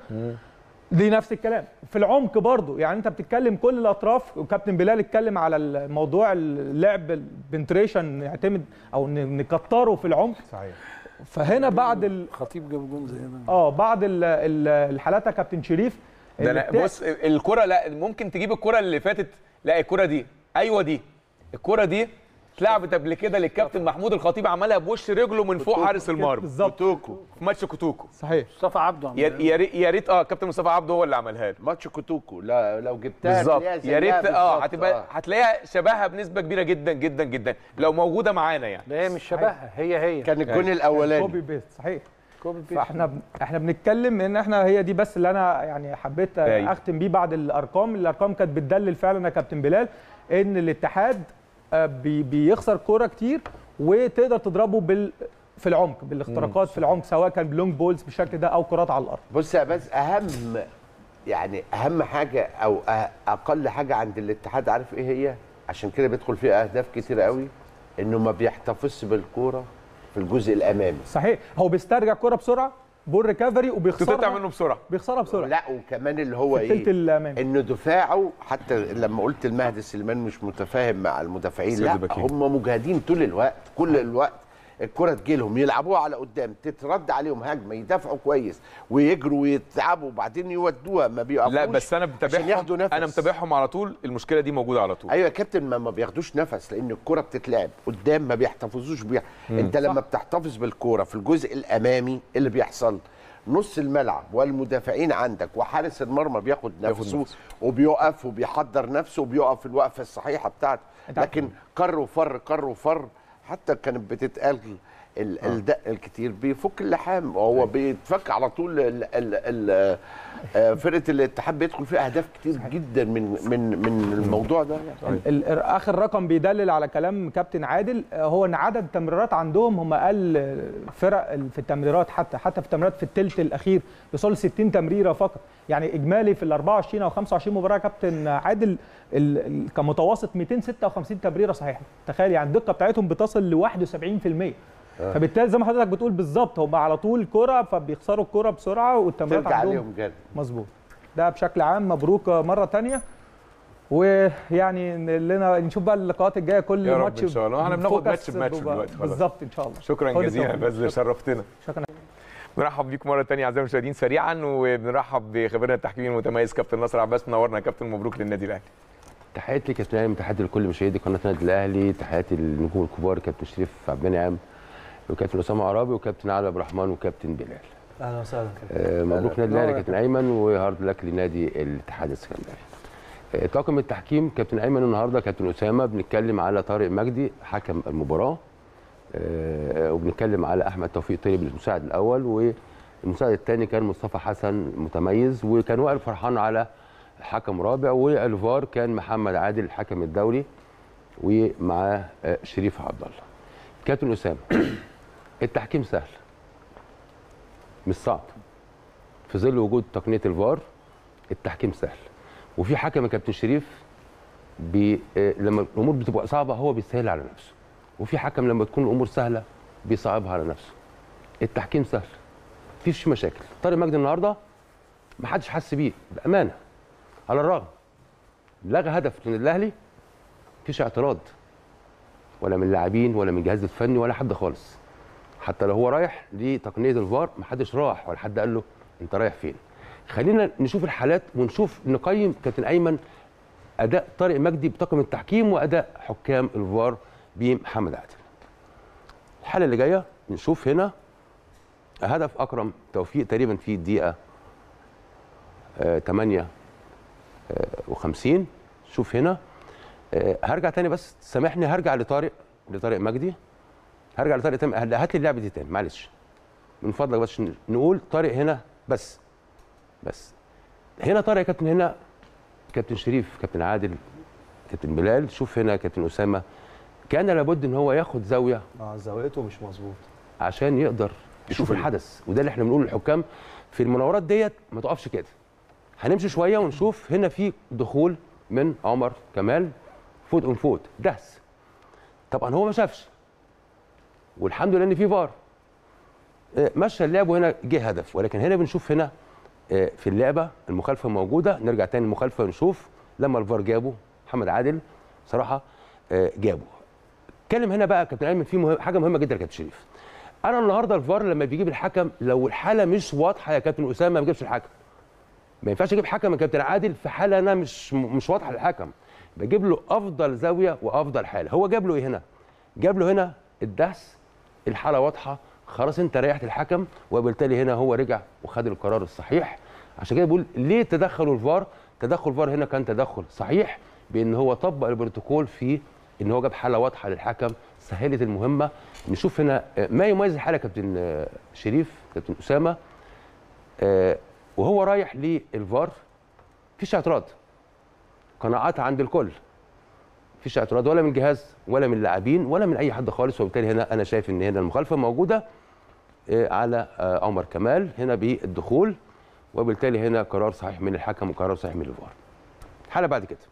دي نفس الكلام في العمق برضو يعني انت بتتكلم كل الاطراف وكابتن بلال اتكلم على الموضوع اللعب البنتريشن نعتمد او ن- نكتره في العمق صحيح فهنا بعد ال... خطيب جاب جون زي ده اه بعد ال... ال... الحالات يا كابتن شريف ده اللي انا بتاع- بص الكره لا ممكن تجيب الكره اللي فاتت لا الكره دي ايوه دي الكره دي اتلعبت قبل كده للكابتن محمود الخطيب عملها بوش رجله من فوق حارس المرمى بالظبط كوتوكو في ماتش كوتوكو صحيح مصطفى عبده عمل يا يا ريت يا ريت اه كابتن مصطفى عبده هو اللي عملها له ماتش كوتوكو لا لو جبتها بالظبط هتلاقيها يا ريت زيها اه بالظبط، هتبقى هتلاقيها شبهها بنسبه كبيره جدا جدا جدا لو موجوده معانا يعني ده هي مش شبهها هي هي كان الجون كوبي الاولاني بيست صحيح كوبي بيست. فاحنا احنا بنتكلم ان احنا هي دي بس اللي انا يعني حبيت أيوة. اختم بيه بعد الارقام الارقام كانت بتدلل فعلا يا كابتن بلال ان الاتحاد آه، بي بيخسر كوره كتير وتقدر تضربه بال في العمق بالاختراقات في العمق سواء كان بلونج بولز بالشكل ده او كرات على الارض بص يا بس اهم يعني اهم حاجه او أ- اقل حاجه عند الاتحاد عارف ايه هي عشان كده بيدخل فيه اهداف كتير قوي انه ما بيحتفظش بالكوره في الجزء الامامي صحيح هو بيسترجع الكوره بسرعه بول ريكفري تقطع وبيخسرها منه بسرعه بيخسرها بسرعه لا وكمان اللي هو في الثلث ايه الامامي انه دفاعه حتى لما قلت المهدي سليمان مش متفاهم مع المدافعين سيد لا بكير. هم مجاهدين طول الوقت كل الوقت الكرة تجيلهم يلعبوها على قدام تترد عليهم هجمه يدافعوا كويس ويجروا ويتعبوا وبعدين يودوها ما بيقفوش لا بس انا عشان ياخدوا متابعهم نفس انا متابعهم على طول المشكله دي موجوده على طول ايوه يا كابتن ما, ما بياخدوش نفس لان الكرة بتتلعب قدام ما بيحتفظوش بيها انت لما بتحتفظ بالكرة في الجزء الامامي اللي بيحصل نص الملعب والمدافعين عندك وحارس المرمى بياخد بياخد نفسه نفسه. وبيقف وبيحضر نفسه وبيقف الوقفه الصحيحه بتاعته أنت عارف- لكن كر وفر كر وفر حتى كانت بتتقال ال- الدق الكتير بيفك اللحام وهو بيتفك على طول ال- ال- ال- آه، فرقه الاتحاد بيدخل فيها اهداف كتير جدا من من من الموضوع ده يعني. ال- ال- اخر رقم بيدلل على كلام كابتن عادل آه، هو ان عدد التمريرات عندهم هم اقل آه، فرق ال- في التمريرات حتى حتى في التمريرات في الثلث الاخير بيوصلوا 60 تمريره فقط يعني اجمالي في ال 24 او 25 مباراه كابتن عادل ال- ال- كمتوسط 256 تمريره صحيحه تخيل يعني الدقه بتاعتهم بتصل ل 71% فبالتالي زي ما حضرتك بتقول بالظبط هم على طول كرة فبيخسروا الكرة بسرعه والتمريرات ترجع عندهم عليهم جد مظبوط ده بشكل عام مبروك مره تانية ويعني لنا نشوف بقى اللقاءات الجايه كل يا رب ماتش إن شاء الله. احنا بناخد فوكس ماتش بماتش بيبقى- دلوقتي خلاص. بالظبط ان شاء الله شكرا كل جزيلا التوفيق. بذل شرفتنا شكرا بنرحب بيك مره ثانيه اعزائي المشاهدين سريعا وبنرحب بخبيرنا التحكيمي المتميز كابتن نصر عباس منورنا يا كابتن مبروك للنادي الاهلي تحياتي كابتن ايمن تحياتي لكل مشاهدي قناه النادي الاهلي تحياتي للنجوم الكبار كابتن شريف عبد المنعم وكابتن اسامه عرابي وكابتن علي عبد الرحمن وكابتن بلال اهلا وسهلا آه، مبروك نادي الاهلي كابتن ايمن وهارد لك لنادي الاتحاد السكندري آه، طاقم التحكيم كابتن ايمن النهارده كابتن اسامه بنتكلم على طارق مجدي حكم المباراه آه، وبنتكلم على احمد توفيق طيب المساعد الاول والمساعد الثاني كان مصطفى حسن متميز وكان وائل فرحان على حكم رابع والفار كان محمد عادل الحكم الدولي ومعاه آه، شريف عبد الله كابتن اسامه التحكيم سهل مش صعب في ظل وجود تقنيه الفار التحكيم سهل وفي حكم يا كابتن شريف بي آه، لما الامور بتبقى صعبه هو بيسهل على نفسه وفي حكم لما تكون الامور سهله بيصعبها على نفسه التحكيم سهل مفيش مشاكل طارق مجدي النهارده ما حدش حس بيه بامانه على الرغم لغى هدف من الاهلي مفيش اعتراض ولا من اللاعبين ولا من الجهاز الفني ولا حد خالص حتى لو هو رايح لتقنيه الفار ما حدش راح ولا حد قال له انت رايح فين خلينا نشوف الحالات ونشوف نقيم كابتن ايمن اداء طارق مجدي بطاقم التحكيم واداء حكام الفار بمحمد عادل الحاله اللي جايه نشوف هنا هدف اكرم توفيق تقريبا في الدقيقه آه 8 آه و50 شوف هنا آه هرجع تاني بس سامحني هرجع لطارق لطارق مجدي هرجع لطارق تاني هات لي اللعبه دي تاني معلش من فضلك بس نقول طارق هنا بس بس هنا طارق يا كابتن هنا كابتن شريف كابتن عادل كابتن بلال شوف هنا كابتن اسامه كان لابد ان هو ياخد زاويه اه زاويته مش مظبوط عشان يقدر يشوف الحدث وده اللي احنا بنقوله للحكام في المناورات ديت ما تقفش كده هنمشي شويه ونشوف هنا في دخول من عمر كمال فوت اون فوت دهس طبعا هو ما شافش والحمد لله ان في فار آه، مشى اللعب وهنا جه هدف ولكن هنا بنشوف هنا آه، في اللعبه المخالفه موجوده نرجع تاني المخالفه نشوف لما الفار جابه محمد عادل صراحه آه، جابه اتكلم هنا بقى كابتن ايمن في مهم حاجه مهمه جدا يا كابتن شريف انا النهارده الفار لما بيجيب الحكم لو الحاله مش واضحه يا كابتن اسامه ما بيجيبش الحكم ما ينفعش اجيب حكم يا كابتن عادل في حاله انا مش مش واضحه للحكم بجيب له افضل زاويه وافضل حاله هو جاب له ايه هنا جاب له هنا الدهس الحاله واضحه خلاص انت ريحت الحكم وبالتالي هنا هو رجع وخد القرار الصحيح عشان كده بقول ليه تدخل الفار تدخل الفار هنا كان تدخل صحيح بان هو طبق البروتوكول في ان هو جاب حاله واضحه للحكم سهلت المهمه نشوف هنا آه، ما يميز الحاله كابتن آه، شريف كابتن اسامه آه، وهو رايح للفار مفيش اعتراض قناعات عند الكل مفيش اعتراض ولا من الجهاز ولا من اللاعبين ولا من اي حد خالص وبالتالي هنا انا شايف ان هنا المخالفه موجوده آه، على آه، عمر كمال هنا بالدخول وبالتالي هنا قرار صحيح من الحكم وقرار صحيح من الفار حاله بعد كده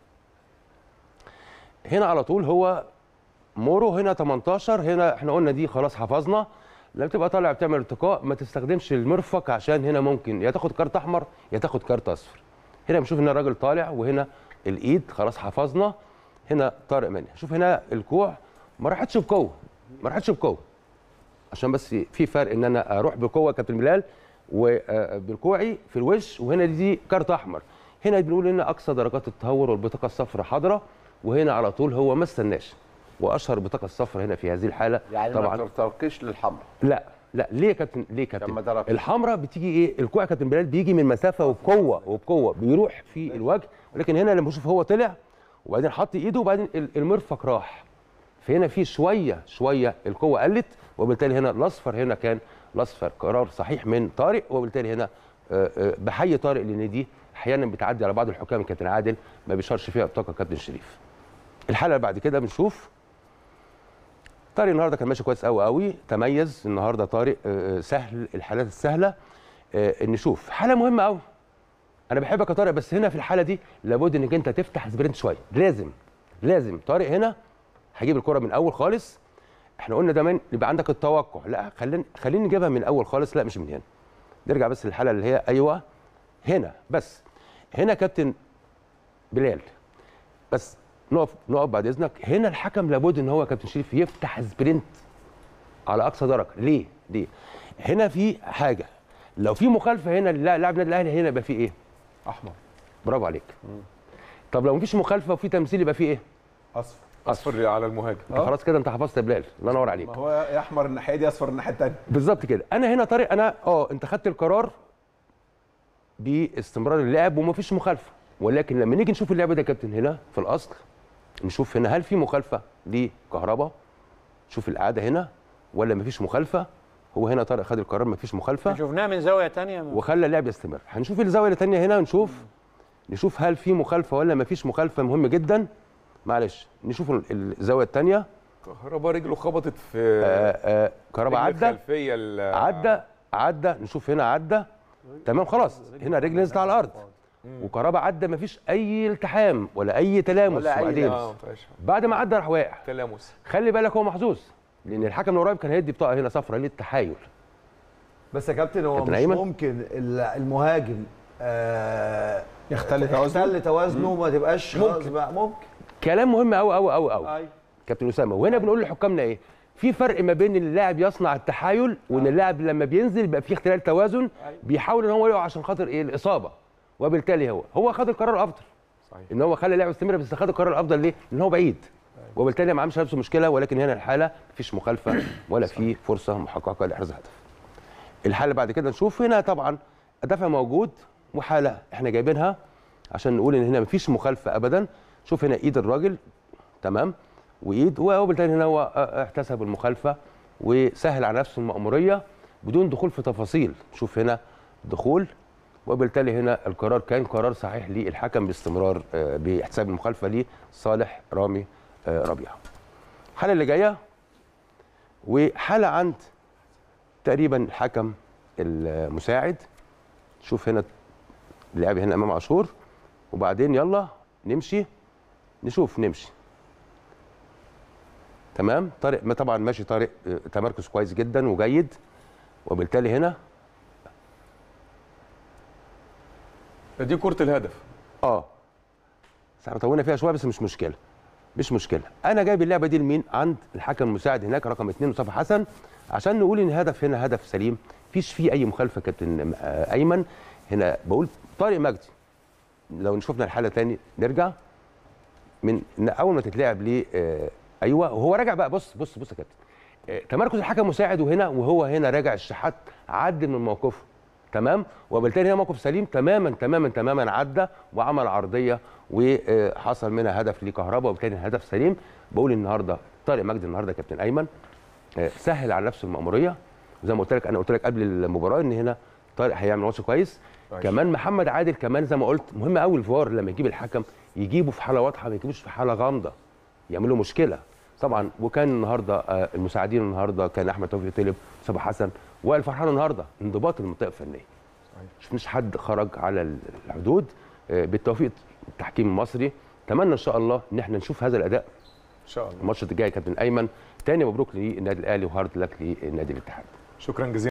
هنا على طول هو مورو هنا 18 هنا احنا قلنا دي خلاص حفظنا لما تبقى طالع بتعمل ارتقاء ما تستخدمش المرفق عشان هنا ممكن يا تاخد كارت احمر يا تاخد كارت اصفر هنا بنشوف هنا الراجل طالع وهنا الايد خلاص حفظنا هنا طارق منها شوف هنا الكوع ما راحتش بقوه ما راحتش بقوه عشان بس في فرق ان انا اروح بقوه كابتن بلال وبالكوعي في الوش وهنا دي كارت احمر هنا بنقول ان اقصى درجات التهور والبطاقه الصفراء حاضره وهنا على طول هو ما استناش واشهر بطاقه الصفراء هنا في هذه الحاله يعني طبعا ما ترتقيش للحمراء لا لا ليه يا كابتن ليه يا لما كابتن ضربت. الحمراء بتيجي ايه الكوع يا كابتن بلال بيجي من مسافه وبقوه وبقوه بيروح في الوجه ولكن هنا لما اشوف هو طلع وبعدين حط ايده وبعدين ال- المرفق راح فهنا في شويه شويه القوه قلت وبالتالي هنا الاصفر هنا كان الاصفر قرار صحيح من طارق وبالتالي هنا آه، آه، بحيي طارق لان دي احيانا بتعدي على بعض الحكام كابتن عادل ما بيشارش فيها بطاقه كابتن شريف الحلقه اللي بعد كده بنشوف طارق النهارده كان ماشي كويس قوي قوي تميز النهارده طارق آه، آه، سهل الحالات السهله آه، نشوف حاله مهمه قوي انا بحبك يا طارق بس هنا في الحاله دي لابد انك انت تفتح سبرنت شويه لازم لازم طارق هنا هجيب الكره من الاول خالص احنا قلنا دايما يبقى عندك التوقع لا خلينا خلينا نجيبها من الاول خالص لا مش من هنا نرجع بس للحاله اللي هي ايوه هنا بس هنا كابتن بلال بس نقف نقف بعد اذنك هنا الحكم لابد ان هو يا كابتن شريف يفتح سبرنت على اقصى درجه ليه ليه هنا في حاجه لو في مخالفه هنا للاعب النادي الاهلي هنا يبقى في ايه احمر برافو عليك طب لو مفيش مخالفه وفي تمثيل يبقى في ايه اصفر اصفر على المهاجم انت خلاص كده انت حفظت يا بلال الله ينور عليك ما هو يا احمر الناحيه دي اصفر الناحيه الثانيه بالظبط كده انا هنا طارق انا اه انت خدت القرار باستمرار اللعب ومفيش مخالفه ولكن لما نيجي نشوف اللعبه ده يا كابتن هنا في الاصل نشوف هنا هل في مخالفه لكهرباء شوف القعده هنا ولا مفيش مخالفه هو هنا طارق خد القرار مفيش مخالفه شفناها من زاويه تانية وخلى اللعب يستمر هنشوف الزاويه الثانيه هنا ونشوف نشوف هل في مخالفه ولا مفيش مخالفه مهم جدا معلش نشوف ال- الزاويه الثانيه كهربا رجله خبطت في آه آه كهرباء رجل عدى الخلفيه ال- عدى عدى نشوف هنا عدى تمام خلاص هنا الرجل نزلت على الارض وكهرباء عدى مفيش اي التحام ولا اي تلامس ولا أي وبعدين اه مفيهاش بعد ما عدى راح واقع تلامس خلي بالك هو محظوظ لان الحكم اللي قريب كان هيدي بطاقه هنا صفراء للتحايل بس يا كابتن هو كابتن مش أيمن؟ ممكن ال- المهاجم آه يختل توازنه يختل توازنه وما تبقاش خلاص بقى ممكن كلام مهم قوي قوي قوي قوي ايوه كابتن اسامه وهنا بنقول لحكامنا ايه في فرق ما بين اللاعب يصنع التحايل وان اللاعب لما بينزل بيبقى في اختلال توازن بيحاول ان هو يقع عشان خاطر ايه الاصابه وبالتالي هو هو خد القرار الافضل صحيح. ان هو خلى اللاعب يستمر بس خد القرار الافضل ليه؟ لان هو بعيد وبالتالي ما عملش نفسه مشكله ولكن هنا الحاله مفيش مخالفه ولا في فرصه محققه لاحراز هدف. الحاله بعد كده نشوف هنا طبعا الدفع موجود وحاله احنا جايبينها عشان نقول ان هنا مفيش مخالفه ابدا شوف هنا ايد الراجل تمام وايد وبالتالي هنا هو اه احتسب المخالفه وسهل على نفسه المأموريه بدون دخول في تفاصيل شوف هنا دخول وبالتالي هنا القرار كان قرار صحيح للحكم باستمرار آه، باحتساب المخالفه لصالح رامي آه، ربيعه. الحاله اللي جايه وحاله عند تقريبا الحكم المساعد شوف هنا اللعب هنا امام عاشور وبعدين يلا نمشي نشوف نمشي تمام طارق ما طبعا ماشي طارق آه، تمركز كويس جدا وجيد وبالتالي هنا دي كره الهدف اه بس احنا طولنا فيها شويه بس مش مشكله مش مشكله انا جايب اللعبه دي لمين عند الحكم المساعد هناك رقم اثنين مصطفى حسن عشان نقول ان الهدف هنا هدف سليم مفيش فيه اي مخالفه كابتن آه، ايمن هنا بقول طارق مجدي لو شفنا الحاله تاني نرجع من إن اول ما تتلعب ليه آه، ايوه وهو راجع بقى بص بص بص يا كابتن آه، تمركز الحكم مساعد وهنا وهو هنا راجع الشحات عدل من موقفه تمام وبالتالي هنا موقف سليم تماما تماما تماما عدى وعمل عرضيه وحصل منها هدف لكهرباء وبالتالي هدف سليم بقول النهارده طارق مجدي النهارده كابتن ايمن آه، سهل على نفسه المأموريه زي ما قلت لك انا قلت لك قبل المباراه ان هنا طارق هيعمل ماتش كويس كويس. كمان محمد عادل كمان زي ما قلت مهم قوي الفار لما يجيب الحكم يجيبه في حاله واضحه ما يجيبوش في حاله غامضه يعملوا مشكله طبعا وكان النهارده آه، المساعدين النهارده كان احمد توفيق طلب مصطفى حسن وائل فرحان النهارده انضباط المنطقه الفنيه شفناش حد خرج على الحدود آه، بالتوفيق التحكيم المصري اتمنى ان شاء الله ان احنا نشوف هذا الاداء ان شاء الله الماتش الجاي يا كابتن ايمن تاني مبروك للنادي الاهلي وهارد لك للنادي الاتحاد شكرا جزيلا